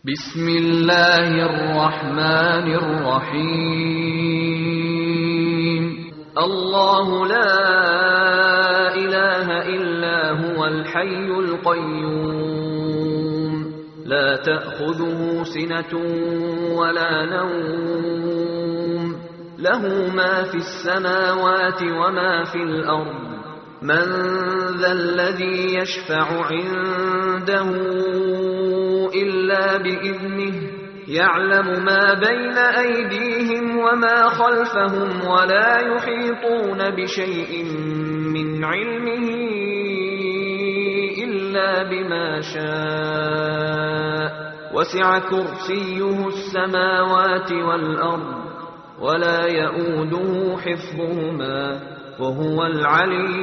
بسم الله الرحمن الرحيم الله لا إله إلا هو الحي القيوم لا تأخذه سنة ولا نوم له ما في السماوات وما في الأرض من ذا الذي يشفع عنده إلا بإذنه يعلم ما بين أيديهم وما خلفهم ولا يحيطون بشيء من علمه إلا بما شاء وسع كرسيه السماوات والأرض ولا يؤوده حفظهما وهو العلي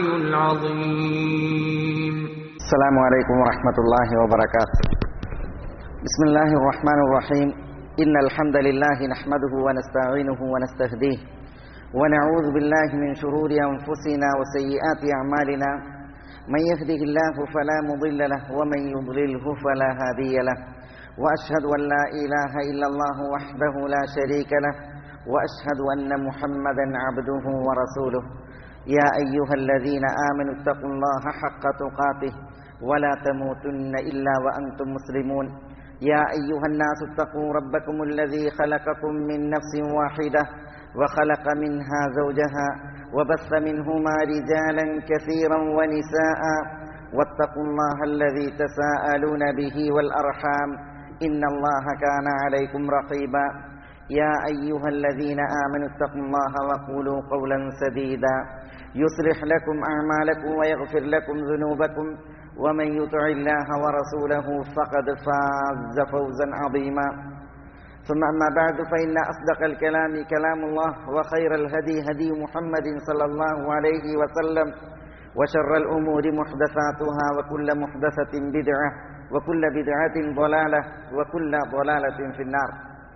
العظيم السلام عليكم ورحمة الله وبركاته بسم الله الرحمن الرحيم إن الحمد لله نحمده ونستعينه ونستهديه ونعوذ بالله من شرور أنفسنا وسيئات أعمالنا من يهده الله فلا مضل له ومن يضلله فلا هادي له وأشهد أن لا إله إلا الله وحده لا شريك له وأشهد أن محمدا عبده ورسوله يا أيها الذين آمنوا اتقوا الله حق تقاته ولا تموتن إلا وأنتم مسلمون يا أيها الناس اتقوا ربكم الذي خلقكم من نفس واحدة وخلق منها زوجها وبث منهما رجالا كثيرا ونساء واتقوا الله الذي تساءلون به والأرحام إن الله كان عليكم رقيبا يا أيها الذين آمنوا اتقوا الله وقولوا قولا سديدا يصلح لكم أعمالكم ويغفر لكم ذنوبكم ومن يطع الله ورسوله فقد فاز فوزا عظيما ثم أما بعد فإن أصدق الكلام كلام الله وخير الهدي هدي محمد صلى الله عليه وسلم وشر الأمور محدثاتها وكل محدثة بدعة وكل بدعة ضلالة وكل ضلالة في النار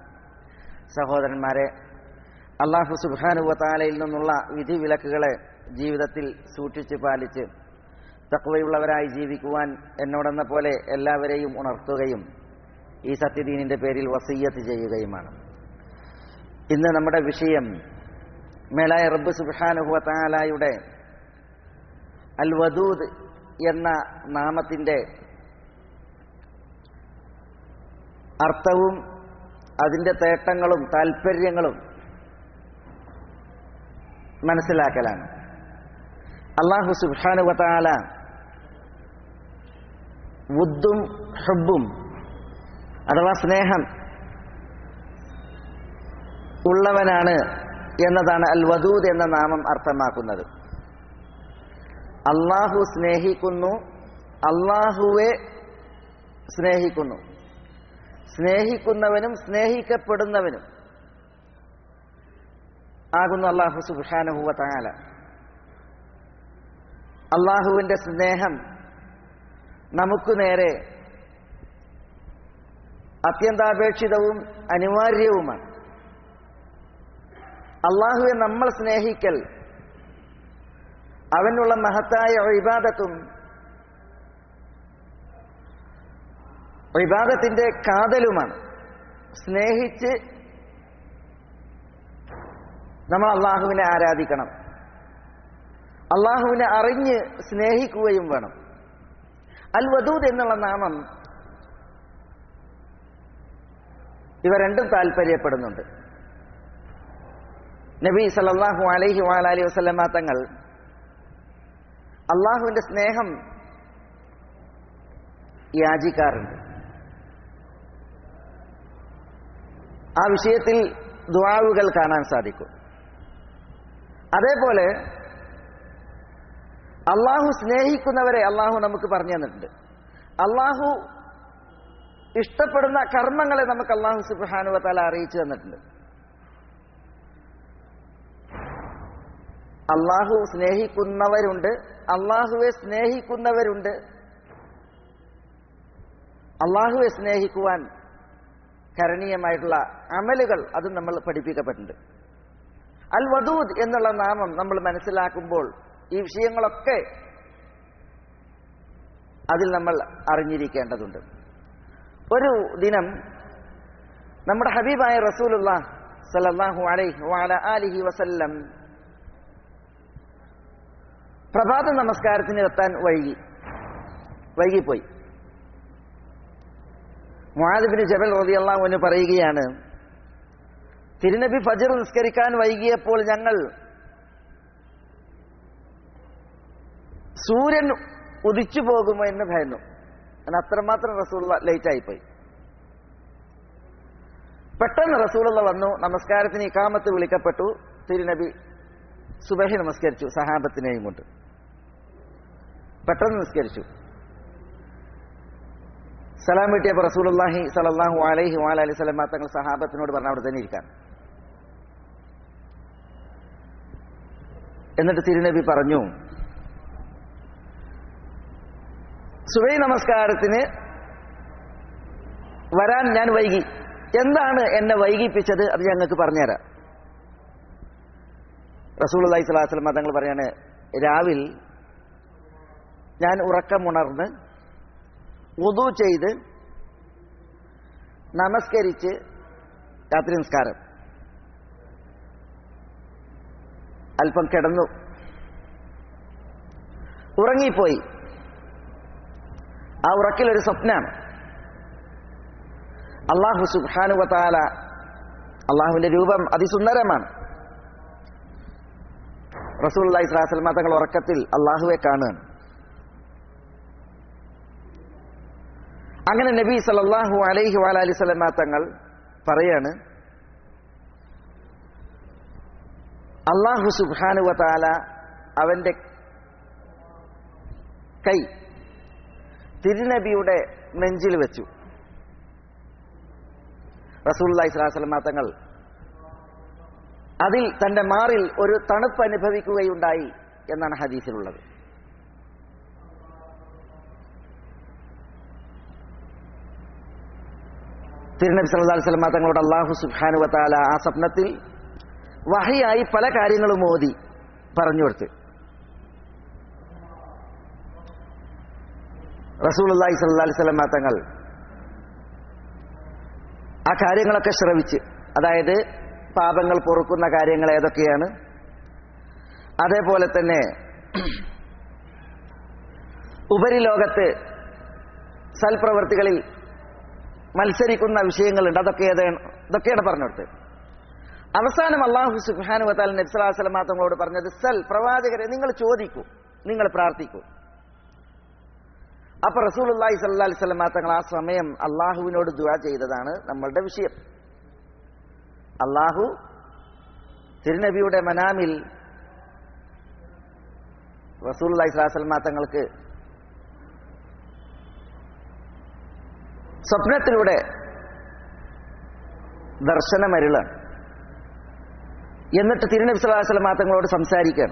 സഹോദരന്മാരെ അള്ളാഹു സുബാനുവത്താലയിൽ നിന്നുള്ള വിധിവിലക്കുകളെ ജീവിതത്തിൽ സൂക്ഷിച്ച് പാലിച്ച് തക്വയുള്ളവരായി ജീവിക്കുവാൻ എന്നോടെന്ന പോലെ എല്ലാവരെയും ഉണർത്തുകയും ഈ സത്യദീനിന്റെ പേരിൽ വസയ്യത്ത് ചെയ്യുകയുമാണ് ഇന്ന് നമ്മുടെ വിഷയം മേലായ റബ്ബ് സുബാനുഹുവത്താലായുടെ അൽ വദൂദ് എന്ന നാമത്തിന്റെ അർത്ഥവും അതിന്റെ തേട്ടങ്ങളും താൽപ്പര്യങ്ങളും മനസ്സിലാക്കലാണ് അള്ളാഹു സുബാനുവത്താല വുദ്ദും ഹബ്ബും അഥവാ സ്നേഹം ഉള്ളവനാണ് എന്നതാണ് അൽ വദൂദ് എന്ന നാമം അർത്ഥമാക്കുന്നത് അള്ളാഹു സ്നേഹിക്കുന്നു അള്ളാഹുവെ സ്നേഹിക്കുന്നു സ്നേഹിക്കുന്നവനും സ്നേഹിക്കപ്പെടുന്നവനും ആകുന്നു അള്ളാഹു സുബാനുഹുവ താല അള്ളാഹുവിന്റെ സ്നേഹം നമുക്ക് നേരെ അത്യന്താപേക്ഷിതവും അനിവാര്യവുമാണ് അള്ളാഹുവെ നമ്മൾ സ്നേഹിക്കൽ അവനുള്ള മഹത്തായ ഇബാദത്തും വിവാദത്തിന്റെ കാതലുമാണ് സ്നേഹിച്ച് നമ്മൾ അള്ളാഹുവിനെ ആരാധിക്കണം അള്ളാഹുവിനെ അറിഞ്ഞ് സ്നേഹിക്കുകയും വേണം അൽ വദൂദ് എന്നുള്ള നാമം ഇവ രണ്ടും താല്പര്യപ്പെടുന്നുണ്ട് നബി സല്ലാഹു അലൈഹി വാലി വസ്ലമ തങ്ങൾ അള്ളാഹുവിന്റെ സ്നേഹം യാചിക്കാറുണ്ട് ആ വിഷയത്തിൽ ദ്വാവുകൾ കാണാൻ സാധിക്കും അതേപോലെ അള്ളാഹു സ്നേഹിക്കുന്നവരെ അള്ളാഹു നമുക്ക് പറഞ്ഞു തന്നിട്ടുണ്ട് അള്ളാഹു ഇഷ്ടപ്പെടുന്ന കർമ്മങ്ങളെ നമുക്ക് അള്ളാഹു സുബാനുവത്താല അറിയിച്ചു തന്നിട്ടുണ്ട് അള്ളാഹു സ്നേഹിക്കുന്നവരുണ്ട് അള്ളാഹുവെ സ്നേഹിക്കുന്നവരുണ്ട് അള്ളാഹുവെ സ്നേഹിക്കുവാൻ കരണീയമായിട്ടുള്ള അമലുകൾ അതും നമ്മൾ പഠിപ്പിക്കപ്പെട്ടിട്ടുണ്ട് അൽ വദൂദ് എന്നുള്ള നാമം നമ്മൾ മനസ്സിലാക്കുമ്പോൾ ഈ വിഷയങ്ങളൊക്കെ അതിൽ നമ്മൾ അറിഞ്ഞിരിക്കേണ്ടതുണ്ട് ഒരു ദിനം നമ്മുടെ ഹബീബായ റസൂലുള്ള സല്ലല്ലാഹു അലൈഹി വഅല ആലിഹി വസല്ലം പ്രഭാത നമസ്കാരത്തിന് എത്താൻ വൈകി വൈകിപ്പോയി മുആദിബിന് ജബൽ റളിയല്ലാഹു അൻഹു പറയുകയാണ് തിരുനബി ഫജർ നിസ്കരിക്കാൻ വൈകിയപ്പോൾ ഞങ്ങൾ സൂര്യൻ ഉദിച്ചു പോകുമോ എന്ന് ഭയന്നു അങ്ങനെ അത്രമാത്രം റസൂള്ള ലേറ്റ് ആയിപ്പോയി പെട്ടെന്ന് റസൂലുള്ള വന്നു നമസ്കാരത്തിന് ഇക്കാമത്ത് വിളിക്കപ്പെട്ടു തിരുനബി സുബഹി നമസ്കരിച്ചു സഹാബത്തിനെയും കൊണ്ട് പെട്ടെന്ന് നിസ്കരിച്ചു സലാം വീട്ടിയപ്പോൾ റസൂലുള്ളാഹി സലല്ലാഹു അലൈഹി വാല അലൈഹി സ്വലമ തങ്ങൾ സഹാബത്തിനോട് പറഞ്ഞ അവിടെ തന്നെ ഇരിക്കാൻ എന്നിട്ട് തിരുനബി പറഞ്ഞു സുബൈ നമസ്കാരത്തിന് വരാൻ ഞാൻ വൈകി എന്താണ് എന്നെ വൈകിപ്പിച്ചത് അത് ഞങ്ങൾക്ക് പറഞ്ഞുതരാം റസൂൽ അള്ളഹി സ്വലാസ്ലം തങ്ങൾ പറയാണ് രാവിൽ ഞാൻ ഉറക്കമുണർന്ന് ഉദു ചെയ്ത് നമസ്കരിച്ച് രാത്രി നമസ്കാരം അല്പം കിടന്നു ഉറങ്ങിപ്പോയി ആ ഉറക്കിലൊരു സ്വപ്നാണ് അള്ളാഹു സുഖാനുവത്താല അള്ളാഹുവിന്റെ രൂപം അതിസുന്ദരമാണ് റസൂൽ അള്ളഹി സ്വലാസ്ലമ തങ്ങൾ ഉറക്കത്തിൽ അള്ളാഹുവെ കാണുകയാണ് അങ്ങനെ നബി സല്ലല്ലാഹു അലൈഹി വഅലി സ്വലമ തങ്ങൾ പറയാണ് അള്ളാഹു സുബ്ഹാനു താല അവന്റെ കൈ തിരുനബിയുടെ നെഞ്ചിൽ വെച്ചു റസൂല്ലി സ്വലാസ്ലമ തങ്ങൾ അതിൽ തന്റെ മാറിൽ ഒരു തണുപ്പ് അനുഭവിക്കുകയുണ്ടായി എന്നാണ് ഹദീസിലുള്ളത് തിരുനബി സല്ലല്ലാഹു അലൈഹി വസല്ലം തങ്ങളോട് അള്ളാഹു സുബ്ഹാനഹു വതആല ആ സ്വപ്നത്തിൽ വഹിയായി പല കാര്യങ്ങളും ഓതി പറഞ്ഞു കൊടുത്ത് റസൂലുള്ളാഹി സ്വല്ലല്ലാഹു അലൈഹി വസല്ലം തങ്ങൾ ആ കാര്യങ്ങളൊക്കെ ശ്രവിച്ച് അതായത് പാപങ്ങൾ പൊറുക്കുന്ന കാര്യങ്ങൾ ഏതൊക്കെയാണ് അതേപോലെ തന്നെ ഉപരിലോകത്ത് സൽപ്രവർത്തികളിൽ മത്സരിക്കുന്ന വിഷയങ്ങളുണ്ട് അതൊക്കെ ഏതാണ് ഇതൊക്കെയാണ് പറഞ്ഞെടുത്ത് അവസാനം അള്ളാഹു സുബാനു വത്താൽ നബ്സലാസ്ലമാ തങ്ങളോട് പറഞ്ഞത് സൽ പ്രവാചകരെ നിങ്ങൾ ചോദിക്കൂ നിങ്ങൾ പ്രാർത്ഥിക്കൂ അപ്പൊ റസൂൽ അള്ളാഹി സല്ലാ അലിസ്ലമാ തങ്ങൾ ആ സമയം അള്ളാഹുവിനോട് ദുവാ ചെയ്തതാണ് നമ്മളുടെ വിഷയം അള്ളാഹു തിരുനബിയുടെ മനാമിൽ റസൂൽ അള്ളാഹി സ്വലാസ്ലമാ തങ്ങൾക്ക് സ്വപ്നത്തിലൂടെ ദർശനമരുളാണ് എന്നിട്ട് തിരുനബി സ്വലാസ്ലം തങ്ങളോട് സംസാരിക്കുകയാണ്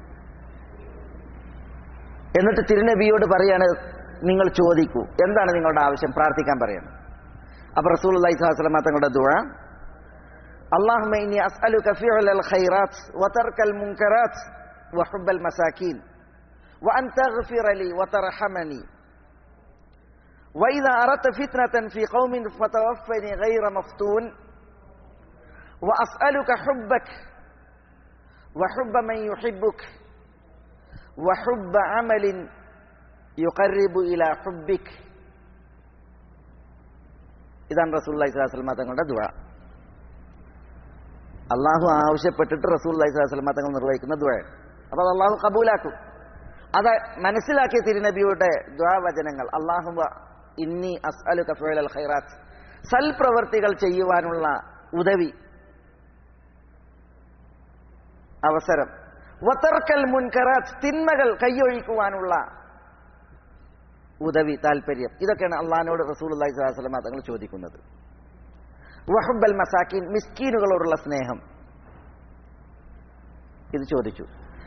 എന്നിട്ട് തിരുനബിയോട് പറയാണ് നിങ്ങൾ ചോദിക്കൂ എന്താണ് നിങ്ങളുടെ ആവശ്യം പ്രാർത്ഥിക്കാൻ പറയണം അപ്പൊ റസൂൽ അള്ളഹി സ്വലാസ്ലം തങ്ങളുടെ ദുഴ اللهم إني أسألك فعل الخيرات وترك المنكرات وحب المساكين وأن تغفر لي وترحمني وإذا أردت فتنة في قوم فتوفني غير مفتون وأسألك حبك وحب من يحبك وحب عمل يقرب إلى حبك ഇതാണ് റസൂല്ലി സ്വലാസ്ലമ തങ്ങളുടെ ദുവ അള്ളാഹു ആവശ്യപ്പെട്ടിട്ട് റസൂല്ലി സ്വലാസ്ലമ തങ്ങൾ നിർവഹിക്കുന്ന ദുവ അപ്പൊ അത് അള്ളാഹു കബൂലാക്കും അത് മനസ്സിലാക്കിയ തിരുനബിയുടെ ദ്വാവചനങ്ങൾ അള്ളാഹു ഇന്നി അസ്അലു കഫേൽ അൽ ഖൈറാത്ത് സൽപ്രവർത്തികൾ ചെയ്യുവാനുള്ള ഉദവി അവസരം വത്തർക്കൽ മുൻകറാത്ത് തിന്മകൾ കൈയൊഴിക്കുവാനുള്ള ഉദവി താല്പര്യം ഇതൊക്കെയാണ് അള്ളഹാനോട് റസൂൽ അള്ളഹി സ്വലാസ്ലമ തങ്ങൾ ചോദിക്കുന്നത് വഹുബൽ മസാക്കിൻ മിസ്കീനുകളോടുള്ള സ്നേഹം ഇത് ചോദിച്ചു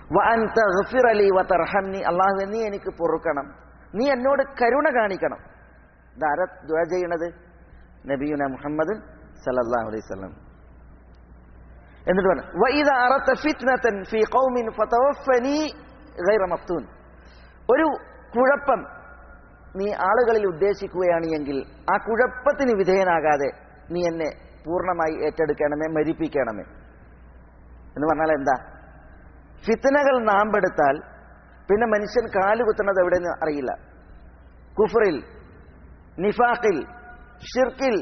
അള്ളാഹു നീ എനിക്ക് പൊറുക്കണം നീ എന്നോട് കരുണ കാണിക്കണം ഇതാര ദുആ ചെയ്യണത് നബിയുന മുഹമ്മദ് സല്ലല്ലാഹു അലൈഹി വസല്ലം എന്നിട്ട് പറഞ്ഞു വഇദ അറത ഫിത്നതൻ ഫീ ഖൗമിൻ ഫതവഫനി ഗൈറ മഫ്തൂൻ ഒരു കുഴപ്പം നീ ആളുകളിൽ ഉദ്ദേശിക്കുകയാണ് എങ്കിൽ ആ കുഴപ്പത്തിന് വിധേയനാകാതെ നീ എന്നെ പൂർണ്ണമായി ഏറ്റെടുക്കണമേ മരിപ്പിക്കണമേ എന്ന് പറഞ്ഞാൽ എന്താ ഫിത്തനകൾ നാമ്പെടുത്താൽ പിന്നെ മനുഷ്യൻ കാലുകുത്തുന്നത് എവിടെയെന്ന് അറിയില്ല കുഫറിൽ നിഫാഖിൽ ഷിർക്കിൽ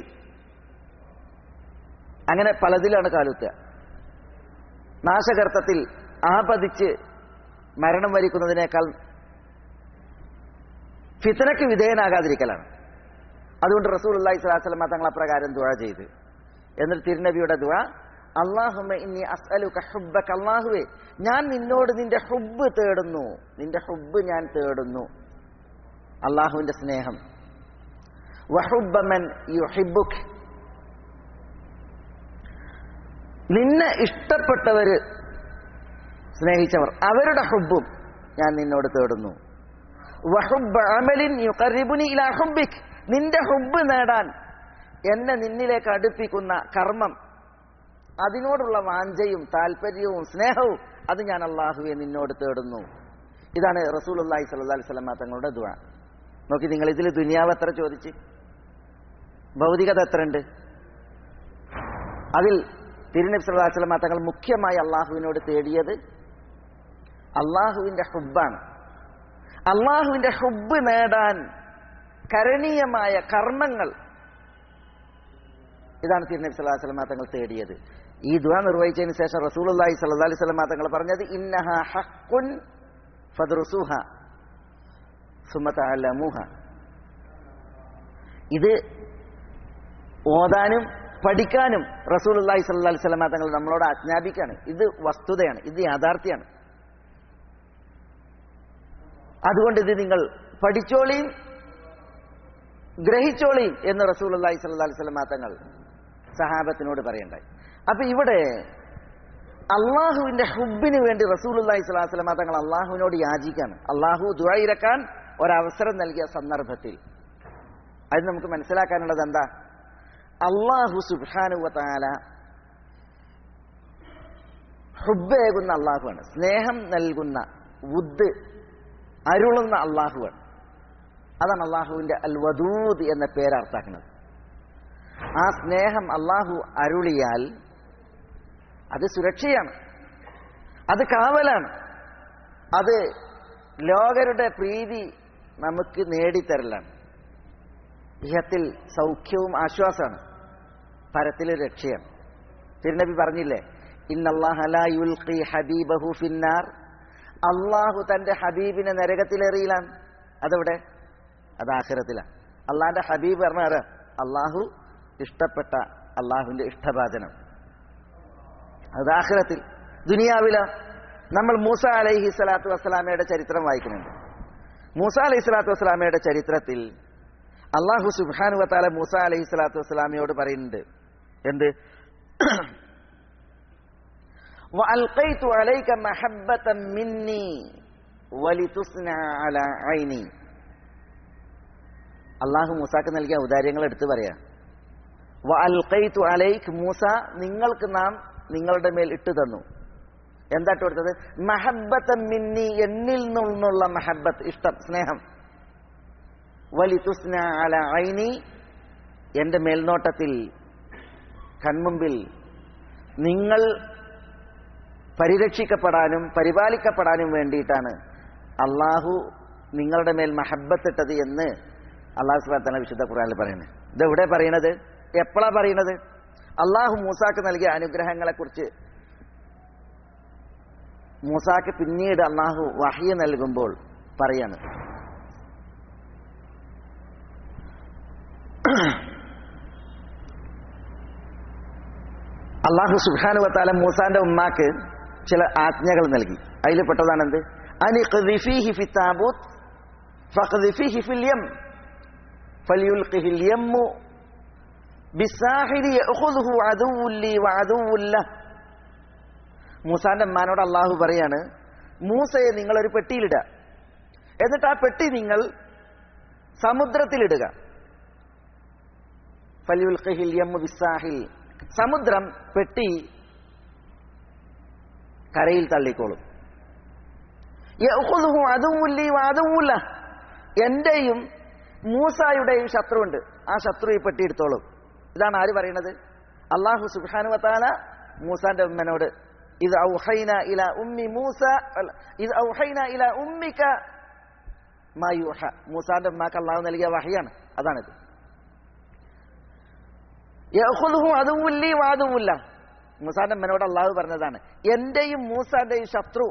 അങ്ങനെ പലതിലാണ് കാലുത്തുക നാശകർത്തത്തിൽ ആപതിച്ച് മരണം വരിക്കുന്നതിനേക്കാൾ ഫിത്തനയ്ക്ക് വിധേയനാകാതിരിക്കലാണ് അതുകൊണ്ട് റസൂൽ അള്ളാഹി സ്വലാസ്ലമ തങ്ങൾ അപ്രകാരം ദുഴ ചെയ്ത് എന്നിട്ട് തിരുനബിയുടെ ദുഴ അള്ളാഹുമ ഇനി അസ്അലുക ഹുബ്ബക അള്ളാഹുവേ ഞാൻ നിന്നോട് നിന്റെ ഹുബ്ബ് തേടുന്നു നിന്റെ ഹുബ്ബ് ഞാൻ തേടുന്നു അള്ളാഹുവിന്റെ സ്നേഹം വഹുബ്ബമൻ യുഹിബ്ബുക് നിന്നെ ഇഷ്ടപ്പെട്ടവര് സ്നേഹിച്ചവർ അവരുടെ ഹുബ്ബും ഞാൻ നിന്നോട് തേടുന്നു വഹുബ്ബ അമലിൻ യുഖറിബുനി ഇലാ ഹുബ്ബിക് നിന്റെ ഹുബ്ബ് നേടാൻ എന്നെ നിന്നിലേക്ക് അടുപ്പിക്കുന്ന കർമ്മം അതിനോടുള്ള വാഞ്ചയും താല്പര്യവും സ്നേഹവും അത് ഞാൻ അള്ളാഹുവെ നിന്നോട് തേടുന്നു ഇതാണ് റസൂൽ അള്ളാഹി സല്ലാ സ്വലമ തങ്ങളുടെ ദുവ നോക്കി നിങ്ങൾ ഇതിൽ ദുനിയാവ് എത്ര ചോദിച്ച് ഭൗതികത എത്ര ഉണ്ട് അതിൽ തിരുനബി സല്ലാ സ്വലമ തങ്ങൾ മുഖ്യമായി അള്ളാഹുവിനോട് തേടിയത് അള്ളാഹുവിന്റെ ഹുബ്ബാണ് അള്ളാഹുവിന്റെ ഹുബ്ബ് നേടാൻ കരണീയമായ കർമ്മങ്ങൾ ഇതാണ് തിരുനബി സല്ലാ സ്വലമ തങ്ങൾ തേടിയത് ഈ ദുആ നിർവഹിച്ചതിന് ശേഷം റസൂലുള്ളാഹി സ്വല്ലല്ലാഹി അലൈഹി വസല്ലം തങ്ങൾ പറഞ്ഞത് ഇന്നഹ ഹഖ്ഖുൻ ഫദ്റുസുഹ സുമ്മ തഅലമുഹ ഇത് ഓതാനും പഠിക്കാനും റസൂലുള്ളാഹി സ്വല്ലല്ലാഹി അലൈഹി വസല്ലം തങ്ങൾ നമ്മളോട് ആജ്ഞാപിക്കാണ് ഇത് വസ്തുതയാണ് ഇത് യാഥാർത്ഥ്യമാണ് അതുകൊണ്ട് ഇത് നിങ്ങൾ പഠിച്ചോളിയും ഗ്രഹിച്ചോളിയും എന്ന് റസൂലുള്ളാഹി സ്വല്ലല്ലാഹി അലൈഹി വസല്ലം തങ്ങൾ സഹാബത്തിനോട് പറയണ്ടായി അപ്പൊ ഇവിടെ അള്ളാഹുവിന്റെ ഹുബിന് വേണ്ടി റസൂലുല്ലാഹി സ്വലാഹു വസ്ലമ തങ്ങൾ അള്ളാഹുവിനോട് യാചിക്കാണ് അള്ളാഹു ദുഴയിരക്കാൻ ഒരവസരം നൽകിയ സന്ദർഭത്തിൽ അത് നമുക്ക് മനസ്സിലാക്കാനുള്ളത് എന്താ അള്ളാഹു സുബാനുവത്താല ഹുബേകുന്ന അള്ളാഹുവാണ് സ്നേഹം നൽകുന്ന വുദ് അരുളുന്ന അള്ളാഹുവാണ് അതാണ് അള്ളാഹുവിന്റെ അൽ വദൂദ് എന്ന പേരർത്ഥാക്കുന്നത് ആ സ്നേഹം അള്ളാഹു അരുളിയാൽ അത് സുരക്ഷയാണ് അത് കാവലാണ് അത് ലോകരുടെ പ്രീതി നമുക്ക് നേടിത്തരലാണ് ഇഹത്തിൽ സൗഖ്യവും ആശ്വാസമാണ് പരത്തിൽ രക്ഷയാണ് തിരുനബി പറഞ്ഞില്ലേ ഇന്നല്ലാഹുൽഖി ഹബീബഹു ഫിന്നാർ അള്ളാഹു തന്റെ ഹബീബിനെ നരകത്തിലെറിയിലാണ് അതെവിടെ അത് ആഖിറത്തിലാണ് അള്ളാന്റെ ഹബീബ് പറഞ്ഞ ആരാ അള്ളാഹു ഇഷ്ടപ്പെട്ട അള്ളാഹുവിന്റെ ഇഷ്ടഭാചനം അത് ആഖിറത്തിൽ ദുനിയാവില നമ്മൾ മൂസ അലൈഹി സ്വലാത്തു വസ്സലാമയുടെ ചരിത്രം വായിക്കുന്നുണ്ട് മൂസ അലൈഹി സ്വലാത്തു വസ്സലാമയുടെ ചരിത്രത്തിൽ അള്ളാഹു സുബാനു വത്താല മൂസ അലൈഹി സ്വലാത്തു വസ്സലാമയോട് പറയുന്നുണ്ട് എന്ത് وألقيت عليك محبة مني ولتصنع على عيني അള്ളാഹു മൂസാക്ക് നൽകിയ ഔദാര്യങ്ങൾ എടുത്തു പറയാ വൽഖൈതു അലൈക്ക് മൂസ നിങ്ങൾക്ക് നാം നിങ്ങളുടെ മേൽ ഇട്ടു തന്നു എന്താ ഇട്ട് കൊടുത്തത് മഹബത്ത മിന്നി എന്നിൽ നിന്നുള്ള മഹബത്ത് ഇഷ്ടം സ്നേഹം വലിതുസ്ന അല ഐനി എന്റെ മേൽനോട്ടത്തിൽ കൺമുമ്പിൽ നിങ്ങൾ പരിരക്ഷിക്കപ്പെടാനും പരിപാലിക്കപ്പെടാനും വേണ്ടിയിട്ടാണ് അള്ളാഹു നിങ്ങളുടെ മേൽ മഹബത്തിട്ടത് എന്ന് അള്ളാഹു സുബാന വിശുദ്ധ ഖുറാനിൽ പറയുന്നത് ഇതെവിടെ പറയണത് എപ്പോഴാ പറയണത് അള്ളാഹു മൂസാക്ക് നൽകിയ അനുഗ്രഹങ്ങളെ കുറിച്ച് മൂസാക്ക് പിന്നീട് അള്ളാഹു വഹിയ നൽകുമ്പോൾ പറയാണ് അള്ളാഹു സുഖാനുവത്താല മൂസാന്റെ ഉമ്മാക്ക് ചില ആജ്ഞകൾ നൽകി അതിൽ പെട്ടതാണെന്ത് അനി ഖദിഫീഹി ഫി താബൂത്ത് ഫഖദിഫീഹി ഫിൽ യം ഫലിയുൽഖിഹിൽ യമ്മു ബിസാഹിരി യഅഖുദുഹു അദുവ്വുൻ ലി വഅദുവ്വുൻ ലഹ് മൂസാന്റെ അമ്മാനോട് അള്ളാഹു പറയാണ് മൂസയെ നിങ്ങൾ ഒരു പെട്ടിയിലിടുക എന്നിട്ട് ആ പെട്ടി നിങ്ങൾ സമുദ്രത്തിലിടുക ഫലിയുൽഖിഹിൽ യമ്മു ബിസാഹിൽ സമുദ്രം പെട്ടി കരയിൽ തള്ളിക്കോളും യഅഖുദുഹു അദുവ്വുൻ ലി വഅദുവ്വുൻ ലഹ് എന്റെയും മൂസായുടെയും ശത്രുവുണ്ട് ആ ശത്രു ഈ പെട്ടി എടുത്തോളും ഇതാണ് ആര് പറയുന്നത് അള്ളാഹു സുബ്ഹാനു വതാല മൂസാന്റെ ഉമ്മനോട് ഇത് ഔഹൈന ഇല ഉമ്മി മൂസ അല്ല, ഇത് ഔഹൈന ഇല ഉമ്മിക മാ യൂഹ മൂസാന്റെ ഉമ്മാക്ക് അള്ളാഹു നൽകിയ വഹയാണ് അതാണിത് യഖുദുഹു അദുവുല്ലി വാദുവുല്ല മൂസാന്റെ അമ്മനോട് അള്ളാഹു പറഞ്ഞതാണ് എന്റെയും മൂസാന്റെയും ശത്രു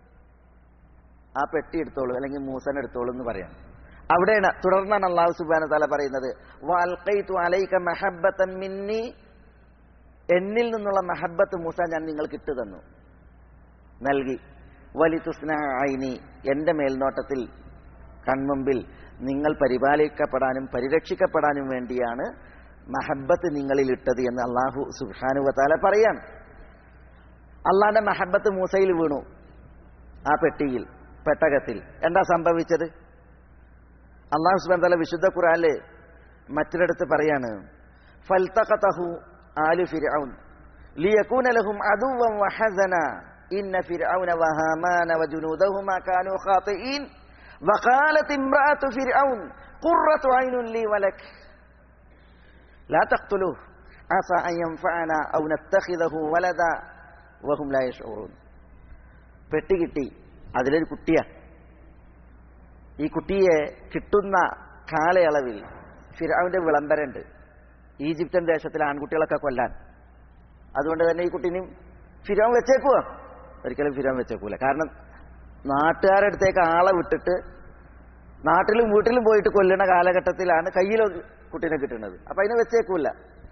ആ പെട്ടി എടുത്തോളൂ അല്ലെങ്കിൽ മൂസനെ എടുത്തോളൂ എന്ന് പറയാം അവിടെയാണ് തുടർന്നാണ് അള്ളാഹു സുബാന തല പറയുന്നത് "വഅൽഖൈതു അലൈക മഹബ്ബതൻ മിന്നി എന്നിൽ നിന്നുള്ള മഹബത്ത് മൂസ ഞാൻ നിങ്ങൾക്ക് ഇട്ടു തന്നു നൽകി വലിതുസ്ന ഐനി എന്റെ മേൽനോട്ടത്തിൽ കൺമുമ്പിൽ നിങ്ങൾ പരിപാലിക്കപ്പെടാനും പരിരക്ഷിക്കപ്പെടാനും വേണ്ടിയാണ് മഹബത്ത് നിങ്ങളിൽ ഇട്ടത് എന്ന് അള്ളാഹു സുഹാനുവത്താല പറയാണ് അള്ളാന്റെ മഹബത്ത് മൂസയിൽ വീണു ആ പെട്ടിയിൽ പെട്ടകത്തിൽ എന്താ സംഭവിച്ചത് അള്ളാഹു സുബാൻ തല വിശുദ്ധ ഖുറാനില് മറ്റൊരിടത്ത് പറയാണ് ഫൽതഖതഹു ആലു ഫിർഔൻ ലിയകൂന ലഹും അദുവൻ വഹസന ഇന്ന ഫിർഔന വഹാമാന വജുനൂദഹുമാ കാനൂ ഖാതിഈൻ وقالت امرأة فرعون قرة عين لي ولك لا تقتلوه عسى أن ينفعنا أو نتخذه ولدا وهم لا يشعرون പെട്ടി കിട്ടി അതിലൊരു കുട്ടിയാ ഈ കുട്ടിയെ കിട്ടുന്ന കാലയളവിൽ ഫിറാവിന്റെ വിളംബരമുണ്ട് ഈജിപ്ഷ്യൻ ദേശത്തിലെ ആൺകുട്ടികളൊക്കെ കൊല്ലാൻ അതുകൊണ്ട് തന്നെ ഈ കുട്ടീനെയും ഫിരോൻ വെച്ചേക്കുവോ ഒരിക്കലും ഫിരോൻ വെച്ചേക്കൂല കാരണം നാട്ടുകാരുടെ അടുത്തേക്ക് ആളെ വിട്ടിട്ട് നാട്ടിലും വീട്ടിലും പോയിട്ട് കൊല്ലുന്ന കാലഘട്ടത്തിലാണ് കയ്യിൽ ഒരു കുട്ടീനെ കിട്ടുന്നത് അപ്പൊ അതിനെ വെച്ചേക്കൂല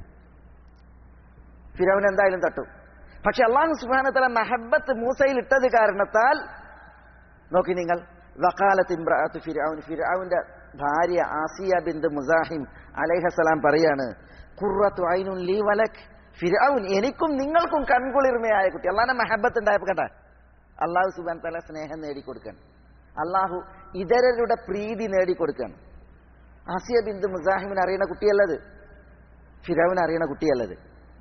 ഫിരോൻ എന്തായാലും തട്ടും പക്ഷെ അള്ളാഹു സുബാനത്തല മഹബത്ത് മൂസയിൽ ഇട്ടത് കാരണത്താൽ നോക്കി നിങ്ങൾ വക്കാലത്ത് ഇമ്രാത്ത് ഫിരാവുൻ ഫിരാവുന്റെ ഭാര്യ ആസിയ ബിന്ദ് മുസാഹിം അലൈഹസലാം പറയാണ് ഖുറത്തു ഐനുൻ ലീ വലക് ഫിരാവുൻ എനിക്കും നിങ്ങൾക്കും കൺകുളിർമയായ കുട്ടി അള്ളാഹിന്റെ മഹബത്ത് ഉണ്ടായപ്പോ കണ്ട അള്ളാഹു സുബാൻ തല സ്നേഹം നേടിക്കൊടുക്കാൻ അള്ളാഹു ഇതരരുടെ പ്രീതി നേടിക്കൊടുക്കാൻ ആസിയ ബിന്ദ് മുസാഹിമിന് അറിയുന്ന കുട്ടിയല്ലത് ഫിരാവിന് അറിയുന്ന കുട്ടിയല്ലത്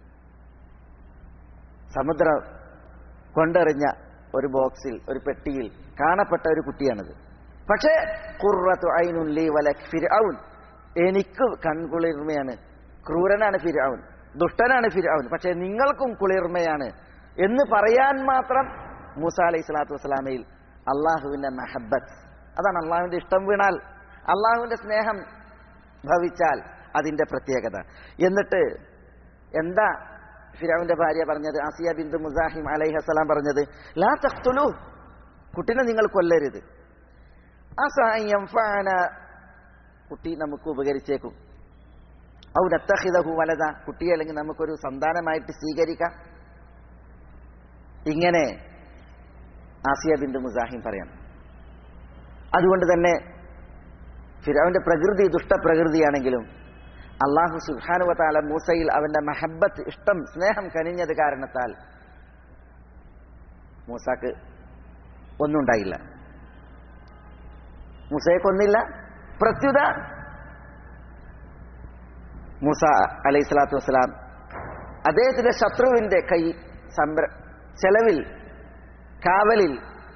സമുദ്രം കൊണ്ടെറിഞ്ഞ ഒരു ബോക്സിൽ ഒരു പെട്ടിയിൽ കാണപ്പെട്ട ഒരു കുട്ടിയാണിത് പക്ഷേ ഖുർറത്തു ഐനുൻ ലീ വലക് ഫിർഔൻ എനിക്ക് കൺകുളിർമയാണ് ക്രൂരനാണ് ഫിർഔൻ ദുഷ്ടനാണ് ഫിർഔൻ പക്ഷേ നിങ്ങൾക്കും കുളിർമയാണ് എന്ന് പറയാൻ മാത്രം മൂസ അലൈഹി സ്വലാത്തു വസ്സലാമയിൽ അള്ളാഹുവിന്റെ മഹബത്ത് അതാണ് അള്ളാഹുവിന്റെ ഇഷ്ടം വീണാൽ അള്ളാഹുവിന്റെ സ്നേഹം ഭവിച്ചാൽ അതിന്റെ പ്രത്യേകത എന്നിട്ട് എന്താ ഫിരാവിന്റെ ഭാര്യ പറഞ്ഞത് ആസിയ ബിന്ദു മുസാഹിം അലൈഹസ്സലാം പറഞ്ഞത് ലാ തഖ്തുലു കുട്ടിനെ നിങ്ങൾ കൊല്ലരുത് അസായംഫാന കുട്ടി നമുക്ക് ഉപകരിച്ചേക്കും ഔ നത്തഹിദഹു വലത കുട്ടിയെ അല്ലെങ്കിൽ നമുക്കൊരു സന്താനമായിട്ട് സ്വീകരിക്കാം ഇങ്ങനെ ആസിയ ബിന്ദു മുസാഹിം പറയാം അതുകൊണ്ട് തന്നെ ഫിരാവിന്റെ പ്രകൃതി ദുഷ്ടപ്രകൃതിയാണെങ്കിലും അള്ളാഹു സുഹാനുവത്താല മൂസയിൽ അവന്റെ മഹബത്ത് ഇഷ്ടം സ്നേഹം കനിഞ്ഞത് കാരണത്താൽ മൂസാക്ക് ഒന്നുണ്ടായില്ല മൂസയെ കൊന്നില്ല പ്രത്യുത മൂസ അലൈഹി സ്വലാത്തു വസ്സലാം അദ്ദേഹത്തിന്റെ ശത്രുവിന്റെ കൈ സംര ചെലവിൽ കാവലിൽ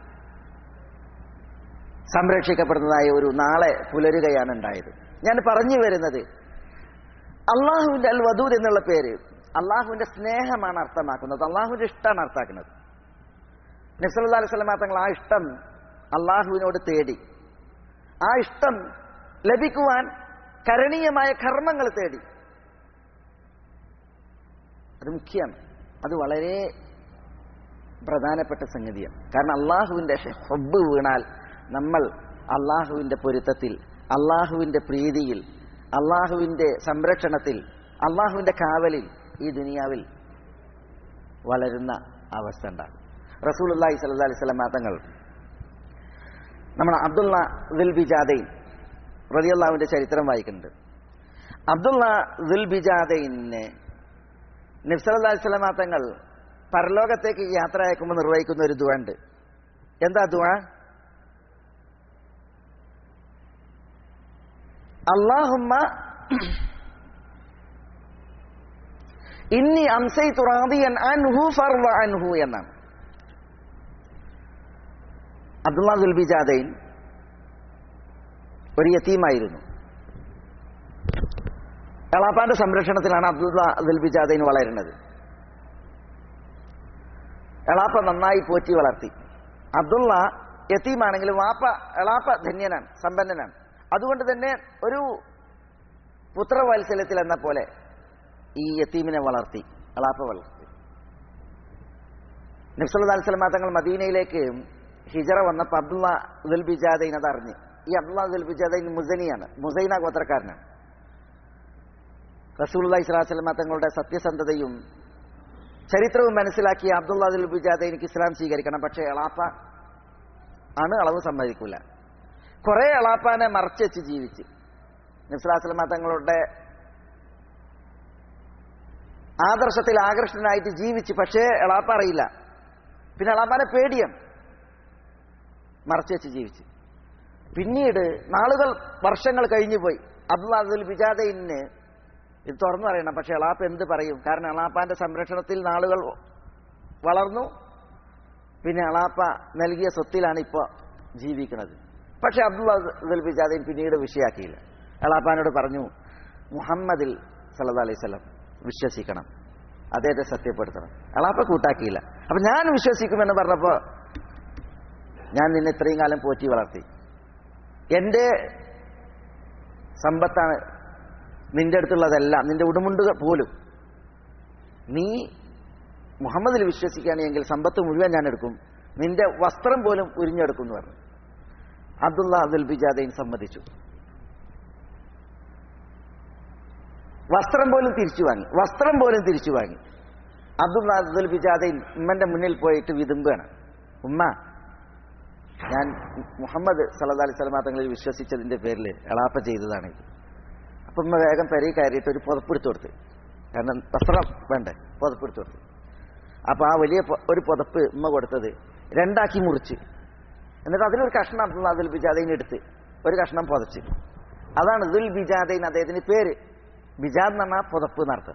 സംരക്ഷിക്കപ്പെടുന്നതായ ഒരു നാളെ പുലരുകയാണ് ഉണ്ടായത് ഞാൻ പറഞ്ഞു വരുന്നത് അള്ളാഹുവിന്റെ അൽ വദൂർ എന്നുള്ള പേര് അള്ളാഹുവിന്റെ സ്നേഹമാണ് അർത്ഥമാക്കുന്നത് അള്ളാഹുവിന്റെ ഇഷ്ടമാണ് അർത്ഥാക്കുന്നത് നബ്സല്ലാ അലൈഹി സ്വലമാ തങ്ങൾ ആ ഇഷ്ടം അള്ളാഹുവിനോട് തേടി ആ ഇഷ്ടം ലഭിക്കുവാൻ കരണീയമായ കർമ്മങ്ങൾ തേടി അത് മുഖ്യമാണ് അത് വളരെ പ്രധാനപ്പെട്ട സംഗതിയാണ് കാരണം അള്ളാഹുവിന്റെ ഹൊബ് വീണാൽ നമ്മൾ അള്ളാഹുവിന്റെ പൊരുത്തത്തിൽ അള്ളാഹുവിന്റെ പ്രീതിയിൽ അള്ളാഹുവിന്റെ സംരക്ഷണത്തിൽ അള്ളാഹുവിന്റെ കാവലിൽ ഈ ദുനിയാവിൽ വളരുന്ന അവസ്ഥ ഉണ്ടാകും റസൂൽ അള്ളാഹി സല്ലാ അലൈഹി സ്വലം തങ്ങൾ നമ്മൾ അബ്ദുള്ള ദിൽബിജാദൈൻ റതിയല്ലാവിന്റെ ചരിത്രം വായിക്കുന്നുണ്ട് അബ്ദുള്ള ദിൽബിജാദൈനെ നിഫ്സലി സ്വലമാ തങ്ങൾ പരലോകത്തേക്ക് യാത്ര അയക്കുമ്പോൾ നിർവഹിക്കുന്ന ഒരു ദുവ ഉണ്ട് എന്താ ദുവ അള്ളാഹുമ്മ ഇന്നി അംസൈ തുറാദിയൻ അൻഹു ഫർവ അൻഹു എന്നാണ് അബ്ദുള്ള ദുൽബിജാദൈൻ ഒരു യത്തീമായിരുന്നു എളാപ്പാന്റെ സംരക്ഷണത്തിലാണ് അബ്ദുള്ള ദുൽബിജാദൈൻ വളരുന്നത് എളാപ്പ നന്നായി പോറ്റി വളർത്തി അബ്ദുള്ള യത്തീമാണെങ്കിലും വാപ്പ എളാപ്പ ധന്യനാണ് സമ്പന്നനാണ് അതുകൊണ്ട് തന്നെ ഒരു പുത്രവാത്സല്യത്തിൽ എന്ന പോലെ ഈ യത്തീമിനെ വളർത്തി എളാപ്പ വളർത്തി നബ്സല്ലാ സ്വലമ തങ്ങൾ മദീനയിലേക്ക് ഹിജറ വന്നപ്പോൾ അബ്ദുള്ള ദുൽബിജാദൈൻ അതറിഞ്ഞ് ഈ അബ്ദുള്ള ദുൽബിജാദൈൻ മുസനിയാണ് മുസൈന ഗോത്രക്കാരനാണ് റസൂലി സ്വലാസ്ലമ തങ്ങളുടെ സത്യസന്ധതയും ചരിത്രവും മനസ്സിലാക്കിയ അബ്ദുള്ള ദുൽബിജാദൈനിക്ക് ഇസ്ലാം സ്വീകരിക്കണം പക്ഷേ എളാപ്പ ആണ് അളവ് സമ്മതിക്കൂല കുറെ എളാപ്പാനെ മറച്ചു വെച്ച് ജീവിച്ച് നബ്സുലാസ്ലമ തങ്ങളുടെ ആദർശത്തിൽ ആകർഷണനായിട്ട് ജീവിച്ച് പക്ഷേ എളാപ്പ അറിയില്ല പിന്നെ എളാപ്പാനെ പേടിയാണ് മറച്ചു വെച്ച് ജീവിച്ച് പിന്നീട് നാളുകൾ വർഷങ്ങൾ കഴിഞ്ഞു പോയി അബ്ദുൽ ബിജാദയിന് ഇത് തുറന്നു പറയണം പക്ഷെ എളാപ്പ എന്ത് പറയും കാരണം എളാപ്പാന്റെ സംരക്ഷണത്തിൽ നാളുകൾ വളർന്നു പിന്നെ എളാപ്പ നൽകിയ സ്വത്തിലാണ് ഇപ്പോൾ ജീവിക്കുന്നത് പക്ഷെ അബ്ദുൽ ബിജാദയിൻ പിന്നീട് വിഷയാക്കിയില്ല എളാപ്പാനോട് പറഞ്ഞു മുഹമ്മദിൽ സല്ലാ അലൈഹി സ്വലം വിശ്വസിക്കണം അദ്ദേഹത്തെ സത്യപ്പെടുത്തണം എളാപ്പ കൂട്ടാക്കിയില്ല അപ്പൊ ഞാൻ വിശ്വസിക്കുമെന്ന് പറഞ്ഞപ്പോ ഞാൻ നിന്നെ ഇത്രയും കാലം പോറ്റി വളർത്തി എന്റെ സമ്പത്താണ് നിന്റെ അടുത്തുള്ളതെല്ലാം നിന്റെ ഉടുമുണ്ടുകൾ പോലും നീ മുഹമ്മദിൽ വിശ്വസിക്കുകയാണെങ്കിൽ സമ്പത്ത് മുഴുവൻ ഞാൻ എടുക്കും നിന്റെ വസ്ത്രം പോലും ഉരിഞ്ഞെടുക്കും എന്ന് പറഞ്ഞു അബ്ദുള്ള അബ്ദുൽ ബിജാദൈൻ സമ്മതിച്ചു വസ്ത്രം പോലും തിരിച്ചു വാങ്ങി വസ്ത്രം പോലും തിരിച്ചു വാങ്ങി അബ്ദുള്ള അബ്ദുൽ ബിജാദൈൻ ഉമ്മന്റെ മുന്നിൽ പോയിട്ട് വിതുമ്പുകയാണ് ഉമ്മ ഞാൻ മുഹമ്മദ് സല്ലാ അലൈഹി സ്വലമാ തങ്ങളിൽ വിശ്വസിച്ചതിന്റെ പേരിൽ എളാപ്പ ചെയ്തതാണ് ഇത് അപ്പം ഉമ്മ വേഗം പെരയിൽ കയറിയിട്ട് ഒരു പുതപ്പെടുത്തു കൊടുത്ത് കാരണം വസ്ത്രം വേണ്ടേ പുതപ്പെടുത്തു കൊടുത്ത് അപ്പൊ ആ വലിയ ഒരു പുതപ്പ് ഉമ്മ കൊടുത്തത് രണ്ടാക്കി മുറിച്ച് എന്നിട്ട് അതിലൊരു കഷ്ണം അബ്ദുള്ള അതുൽ ബിജാദൈൻ എടുത്ത് ഒരു കഷ്ണം പുതച്ച് അതാണ് ദുൽ ബിജാദൈൻ അദ്ദേഹത്തിന് പേര് ബിജാദ് എന്ന് പറഞ്ഞാൽ പുതപ്പ് എന്നർത്ഥം